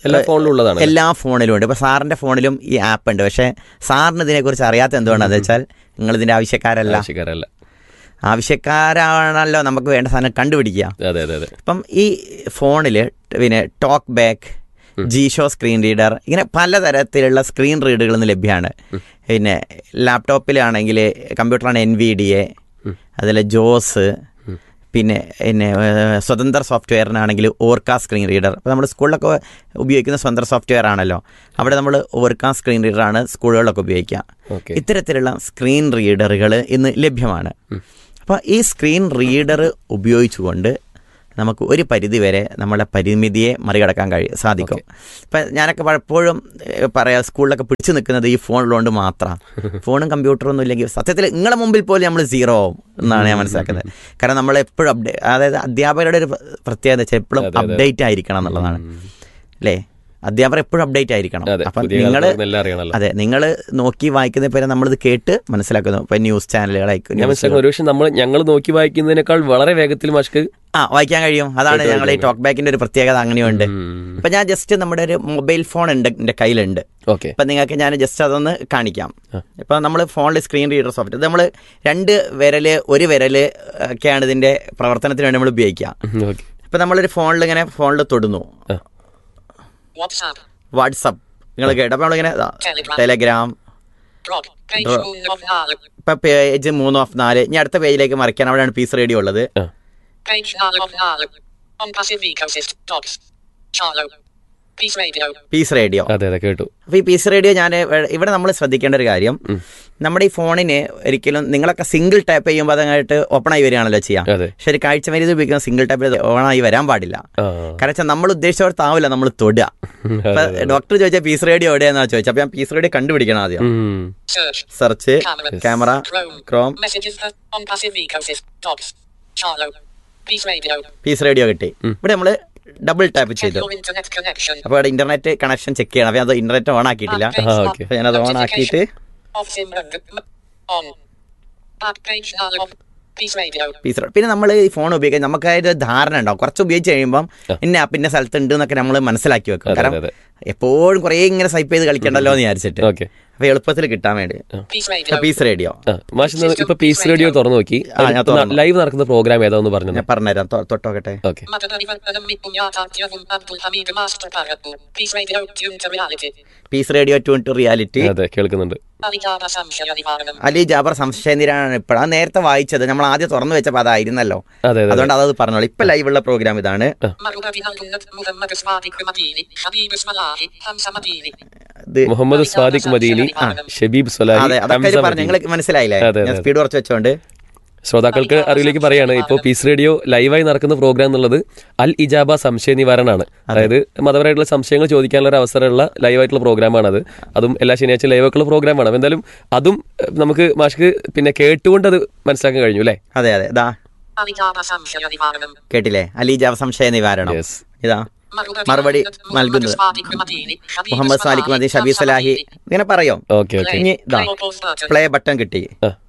എല്ലാ ഫോണിലും ഉള്ളതാണ് എല്ലാ ഫോണിലും ഉണ്ട് ഇപ്പൊ സാറിന്റെ ഫോണിലും ഈ ആപ്പ് ഉണ്ട് പക്ഷെ സാറിന് ഇതിനെക്കുറിച്ച് അറിയാത്ത എന്തുകൊണ്ടാണെന്ന് വെച്ചാൽ നിങ്ങൾ ഇതിന്റെ ആവശ്യക്കാരല്ല ആവശ്യക്കാരല്ല ആവശ്യക്കാരാണല്ലോ നമുക്ക് വേണ്ട സാധനം കണ്ടുപിടിക്കുക അതെ അതെ അതെ ഇപ്പം ഈ ഫോണിൽ പിന്നെ ടോക്ക് ബാക്ക് ജിഷോ സ്ക്രീൻ റീഡർ ഇങ്ങനെ പലതരത്തിലുള്ള സ്ക്രീൻ റീഡറുകൾ ഇന്ന് ലഭ്യമാണ് പിന്നെ ലാപ്ടോപ്പിലാണെങ്കിൽ കമ്പ്യൂട്ടറാണ് എൻ വി ഡി എ അതിൽ ജോസ് പിന്നെ പിന്നെ ഏഹ്, സ്വതന്ത്ര സോഫ്റ്റ്വെയറിനാണെങ്കിൽ ഓർക്ക സ്ക്രീൻ റീഡർ അപ്പോൾ നമ്മൾ സ്കൂളിലൊക്കെ ഉപയോഗിക്കുന്ന സ്വതന്ത്ര സോഫ്റ്റ്വെയർ ആണല്ലോ അവിടെ നമ്മൾ ഓർക്ക സ്ക്രീൻ റീഡറാണ് സ്കൂളുകളിലൊക്കെ ഉപയോഗിക്കുക ഓക്കെ ഇത്തരത്തിലുള്ള സ്ക്രീൻ റീഡറുകൾ ഇന്ന് ലഭ്യമാണ് അപ്പോൾ ഈ സ്ക്രീൻ റീഡർ ഉപയോഗിച്ചുകൊണ്ട് നമുക്ക് ഒരു പരിധി വരെ നമ്മളെ പരിമിതിയെ മറികടക്കാൻ കഴിയും സാധിക്കും ഇപ്പം ഞാനൊക്കെ പലപ്പോഴും ഏഹ്, പറയാം സ്കൂളിലൊക്കെ പിടിച്ചു നിൽക്കുന്നത് ഈ ഫോണിലുകൊണ്ട് മാത്രം ഫോണും കമ്പ്യൂട്ടറും ഒന്നും ഇല്ലെങ്കിൽ സത്യത്തിൽ നിങ്ങളെ മുമ്പിൽ പോലും നമ്മൾ സീറോ ആവും എന്നാണ് ഞാൻ മനസ്സിലാക്കുന്നത് കാരണം നമ്മൾ എപ്പോഴും അപ്ഡേറ്റ് അതായത് അധ്യാപകരുടെ ഒരു പ്രത്യേകത വെച്ചാൽ എപ്പോഴും അതെ, അതെ. അപ്ഡേറ്റ് ആയിരിക്കണം എന്നുള്ളതാണ് അല്ലേ അധ്യാപകർ എപ്പോഴും അപ്ഡേറ്റ് ആയിരിക്കണം അതെ അപ്പം പുതിയ നിങ്ങൾ കാലത്ത് എല്ലാം അറിയണല്ലോ അതെ നിങ്ങൾ നോക്കി വായിക്കുന്ന പേരെ നമ്മളിത് കേട്ട് മനസ്സിലാക്കുന്നു ഇപ്പൊ ന്യൂസ് ചാനലുകളായിരിക്കും ഞാൻ മനസ്സിലാക്കുന്നു ഒരുപക്ഷെ നമ്മൾ ഞങ്ങൾ നോക്കി വായിക്കുന്നതിനേക്കാൾ വളരെ വേഗത്തിൽ മാഷ്ക്ക് ആ വായിക്കാൻ കഴിയും അതാണ് കേട്ട് ഞങ്ങൾ ഈ വായിക്കാൻ ടോക്ക് ബാക്കിന്റെ ഒരു പ്രത്യേകത അങ്ങനെയുണ്ട് ഉം. ഇപ്പൊ ഞാൻ ജസ്റ്റ് നമ്മുടെ ഒരു മൊബൈൽ ഫോൺ ഉണ്ട് എന്റെ കയ്യിലുണ്ട് ഓക്കെ ഇപ്പൊ നിങ്ങൾക്ക് ഞാൻ ജസ്റ്റ് അതൊന്ന് കാണിക്കാം ആ. ഇപ്പൊ നമ്മൾ ഫോണിൽ സ്ക്രീൻ റീഡർ സോഫ്റ്റ് ഇത് നമ്മൾ രണ്ട് വിരല് ഒരു വിരല് ഒക്കെയാണ് ഇതിന്റെ പ്രവർത്തനത്തിന് വേണ്ടി നമ്മൾ ഉപയോഗിക്കുക ഓക്കെ ഇപ്പൊ നമ്മളൊരു ഫോണിൽ ഇങ്ങനെ ഫോണിൽ തൊടുന്നു ആ. WhatsApp. വാട്സപ്പ് നിങ്ങൾ കേട്ടോ അപ്പൊ നമ്മളിങ്ങനെ Telegram. Telegram Drop. Page Drop. one of നാല്. ഇപ്പൊ പേജ് മൂന്ന് ഓഫ് നാല് ഇനി അടുത്ത പേജിലേക്ക് മറിക്കാൻ അവിടെയാണ് പീസ് റേഡിയോ ഉള്ളത് Page നാല് of നാല്. On passive ecosystem. Docs. Charlo. Peace Radio. Peace Radio അതെ അതെ കേട്ടു അപ്പോൾ ഈ പീസ് റേഡിയോ ഞാൻ ഇവിടെ നമ്മൾ ശ്രദ്ധിക്കേണ്ട ഒരു കാര്യം നമ്മുടെ ഈ ഫോണിന് ഒരിക്കലും നിങ്ങളൊക്കെ സിംഗിൾ ടാപ്പ് ചെയ്യുമ്പോൾ അതങ്ങായിട്ട് ഓപ്പൺ ആയി വരികയാണല്ലോ ചെയ്യാം അതെ പക്ഷെ ഒരു കാഴ്ച മരുന്ന് ഉപയോഗിക്കുന്ന സിംഗിൾ ടാപ്പിൽ ഓൺ ആയി വരാൻ പാടില്ല ആ കാരണം വെച്ചാൽ നമ്മൾ ഉദ്ദേശിച്ചവർത്താവില്ല നമ്മൾ തൊടുക അതെ, ഇപ്പൊ ഡോക്ടർ ചോദിച്ചാൽ പീസ് റേഡിയോ എവിടെയാണെന്നാ ചോദിച്ചത് അപ്പൊ ഞാൻ പീസ് റേഡിയോ കണ്ടുപിടിക്കണം ആദ്യം ഉം. Search. Search Camera. Camera Chrome. Chrome Messages. uh, On passive ecosystem. Docs. Charlo. Peace Radio. Peace radio കിട്ടി ഇവിടെ നമ്മൾ ഡബിൾ ടാപ്പ് Check ചെയ്തു your internet connection. അപ്പോൾ ഇവിടെ ഇന്റർനെറ്റ് കണക്ഷൻ ചെക്ക് ചെയ്യണം അപ്പോൾ അത് ഇന്റർനെറ്റ് ഓൺ ആക്കിയിട്ടില്ല Back page ആ, one. okay. അപ്പോൾ ഞാനത് ഓൺ ആക്കിയിട്ട് Off sim. On. Back page നാല് of Peace Radio. പീസ് പിന്നെ നമ്മൾ ഈ ഫോൺ ഉപയോഗിക്കാൻ നമുക്ക് അതിന്റെ ധാരണ ഉണ്ടാവും കുറച്ച് ഉപയോഗിച്ച് കഴിയുമ്പം ഇന്ന ആപ്പ് ഇന്ന സ്ഥലത്ത് ഉണ്ട് എന്നൊക്കെ നമ്മൾ മനസ്സിലാക്കി വെക്കും അതെ, കാരണം അതെ, എപ്പോഴും കുറേ ഇങ്ങനെ സൈപ്പ് ചെയ്ത് കളിക്കണ്ടല്ലോ എന്ന് വിചാരിച്ചിട്ട് ഓക്കെ അപ്പൊ എളുപ്പത്തിൽ കിട്ടാൻ വേണ്ടി Peace Radio. പീസ് റേഡിയോ ആ മാഷ് ഇന്ന് ഇപ്പൊ പീസ് റേഡിയോ തുറന്നു നോക്കി ആ, ഞാൻ തുറന്നു. ലൈവ് നടക്കുന്ന പ്രോഗ്രാം ഏതാന്ന് പറഞ്ഞു ഞാൻ പറഞ്ഞുതരാം തൊ- തൊട്ടോക്കട്ടെ ഓക്കെ മതനിവർത്തനം മിക്കുഞ്ഞാതാത്യവും അബ്ദുൽ ഹമീദ് മാസ്റ്റർ പറഞ്ഞു Peace Radio tune to reality Peace Radio tune to reality അതെ കേൾക്കുന്നുണ്ട് അലിജാബ സംശയ നിവാരണം അലി ജാബർ സംശയ നിരാണ് ഇപ്പോഴാണ് നേരത്തെ വായിച്ചത് നമ്മൾ ആദ്യം തുറന്നു വെച്ചപ്പോൾ അതായിരുന്നല്ലോ അതെ അതെ അതുകൊണ്ട് അതത് പറഞ്ഞോളൂ ഇപ്പൊ ലൈവുള്ള പ്രോഗ്രാം ഇതാണ് മറുപടി നൽകുന്നത് മുഹമ്മദ് സ്വാദിഖ് മദീനി ഹബീബ് സ്വലാഹി ഹംസ മദീനി ഇത് മുഹമ്മദ് സ്വാദിഖ് മദീനി ഷബീബ് സൊലാഹി അതെ അതൊക്കെ ഹംസ ഇത് പറഞ്ഞു മദീനി. നിങ്ങൾ മനസ്സിലായില്ലേ അതെ, ഞാൻ അതെ. സ്പീഡ് കുറച്ച് വെച്ചോണ്ട് ശ്രോതാക്കൾക്ക് അറിവിലേക്ക് പറയാണ് ഇപ്പോൾ പീസ് റേഡിയോ ലൈവായി നടക്കുന്ന പ്രോഗ്രാം എന്നുള്ളത് അൽ ഇജാബ സംശയ നിവാരണമാണ് അതായത് മതപരമായിട്ടുള്ള സംശയങ്ങൾ ചോദിക്കാനുള്ള ഒരു അവസരമുള്ള ലൈവായിട്ടുള്ള പ്രോഗ്രാമാണ് അത് അതും എല്ലാ ശനിയാഴ്ച ലൈവായിട്ടുള്ള പ്രോഗ്രാമാണ് അപ്പോൾ എന്തായാലും അതും ഏഹ്, നമുക്ക് മാഷ്ക്ക് പിന്നെ കേട്ടുകൊണ്ട് അത് മനസ്സിലാക്കാൻ കഴിഞ്ഞു അല്ലേ അതെ അതെ ഇതാ അലിജാബ സംശയ നിവാരണം കേട്ടില്ലേ അലി ജാബ സംശയ നിവാരണം യെസ് ഇതാ മറുപടി നൽകുന്നത് മുഹമ്മദ് സാലിഖ് മദി ഷബീ സലാഹി ഇങ്ങനെ പറയോ ഓക്കെ ഓക്കെ ഇനി ഇതാ പ്ലേ ബട്ടൺ കിട്ടി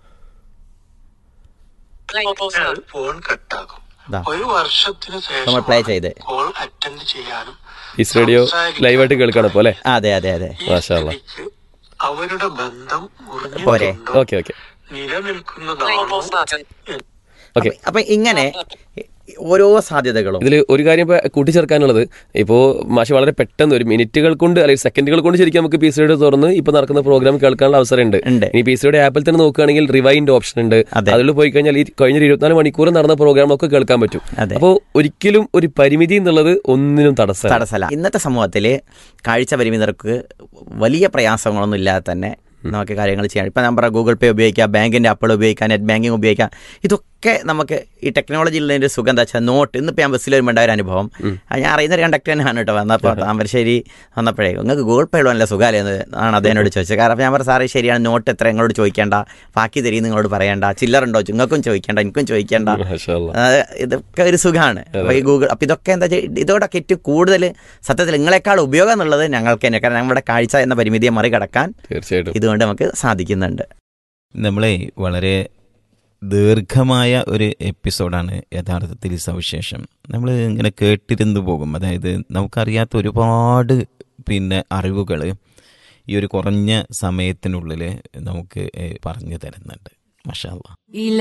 അയാൾ ഫോൺ കട്ടാകും ദാ. ഒരു വർഷത്തിന് നമ്മൾ play ശേഷം ചെയ്ത്. കോൾ അറ്റൻഡ് ചെയ്യാനും പീസ് റേഡിയോ ലൈവായിട്ട് കേൾക്കണം അപ്പോൾ അല്ലേ അതെ അതെ അതെ ഈ മാഷാ അല്ലാ. സ്ഥിതിക്ക് അവരുടെ ബന്ധം പോരെ. മുറിഞ്ഞിട്ടുണ്ടോ ഓക്കെ ഓക്കെ നിലനിൽക്കുന്നതാണോ ഓക്കെ അപ്പൊ ഇങ്ങനെ ഓരോ സാധ്യതകളും ഇതിൽ ഒരു കാര്യം ഇപ്പൊ കൂട്ടിച്ചേർക്കാനുള്ളത് ഇപ്പോൾ മാഷി വളരെ പെട്ടെന്ന് ഒരു മിനിറ്റുകൾ കൊണ്ട് അല്ലെങ്കിൽ സെക്കൻഡുകൾ കൊണ്ട് ശരിക്കും നമുക്ക് പീസ് റേഡിയോ തുറന്ന് ഇപ്പൊ നടക്കുന്ന പ്രോഗ്രാം കേൾക്കാനുള്ള അവസരമുണ്ട് ഉണ്ട്. ഇനി പീസ് റേഡിയോ ആപ്പിൽ തന്നെ നോക്കുകയാണെങ്കിൽ റിവൈൻഡ് ഓപ്ഷൻ ഉണ്ട് അതെ. അതിൽ പോയി കഴിഞ്ഞാൽ ഈ കഴിഞ്ഞ ഒരു ഇരുപത്തിനാല് മണിക്കൂർ നടന്ന പ്രോഗ്രാം ഒക്കെ കേൾക്കാൻ പറ്റും അതെ. അപ്പോൾ ഒരിക്കലും ഒരു പരിമിതി എന്നുള്ളത് ഒന്നിനും തടസ്സം തടസ്സമല്ല ഇന്നത്തെ സമൂഹത്തിൽ കാഴ്ച പരിമിതർക്ക് വലിയ പ്രയാസങ്ങളൊന്നും ഇല്ലാതെ തന്നെ നമുക്ക് കാര്യങ്ങൾ ചെയ്യാം ഇപ്പം ഞാൻ പറയാം ഗൂഗിൾ പേ ഉപയോഗിക്കാം ബാങ്കിൻ്റെ ആപ്പുകൾ ഉപയോഗിക്കാം നെറ്റ് ബാങ്കിങ് ഉപയോഗിക്കാം ഇതൊക്കെ നമുക്ക് ഈ ടെക്നോളജി ഉള്ളതിൻ്റെ സുഖം എന്താ വെച്ചാൽ നോട്ട് ഇന്നിപ്പോൾ ഞാൻ ബസ്സിൽ വരുമ്പോൾ ഉണ്ടായ ഒരു അനുഭവം അത് ഞാൻ അറിയുന്ന ഒരു കണ്ടക്ടർ തന്നെയാണ് കേട്ടോ വന്നപ്പോൾ താമരശ്ശേരി വന്നപ്പോഴേ നിങ്ങൾക്ക് ഗൂഗിൾ പേ ഉള്ളതല്ല സുഖമല്ലേ എന്ന് ആണ് അദ്ദേഹനോട് ചോദിച്ചത് കാരണം അപ്പോൾ ഞാൻ പറഞ്ഞു സാറേ ശരിയാണ് നോട്ട് എത്ര നിങ്ങളോട് ചോദിക്കേണ്ട ബാക്കി തരും നിങ്ങളോട് പറയേണ്ട ചില്ലറുണ്ടോ നിങ്ങൾക്കും ചോദിക്കേണ്ട എനിക്കും ചോദിക്കേണ്ട മാഷാ അല്ലാ. ആ, ഇതൊക്കെ ഒരു സുഖമാണ് അപ്പൊ ഈ ഗൂഗിൾ അപ്പൊ ഇതൊക്കെ എന്താ വെച്ചാൽ ഇതോടൊക്കെ ഏറ്റവും കൂടുതൽ സത്യത്തിൽ നിങ്ങളെക്കാൾ ഉപയോഗം എന്നുള്ളത് ഞങ്ങൾക്ക് തന്നെ കാരണം നമ്മുടെ കാഴ്ച എന്ന പരിമിതിയെ മറികടക്കാൻ തീർച്ചയായിട്ടും ഇതുകൊണ്ട് നമുക്ക് സാധിക്കുന്നുണ്ട് നമ്മളെ വളരെ ദീർഘമായ ഒരു എപ്പിസോഡാണ് യഥാർത്ഥത്തിൽ ഈ സവിശേഷം നമ്മൾ ഇങ്ങനെ കേട്ടിരുന്നു പോകും അതായത് നമുക്കറിയാത്ത ഒരുപാട് പിന്നെ അറിവുകൾ ഈ ഒരു കുറഞ്ഞ സമയത്തിനുള്ളിൽ നമുക്ക് ഏഹ്, പറഞ്ഞു തരുന്നുണ്ട് മഷാല്ല إلى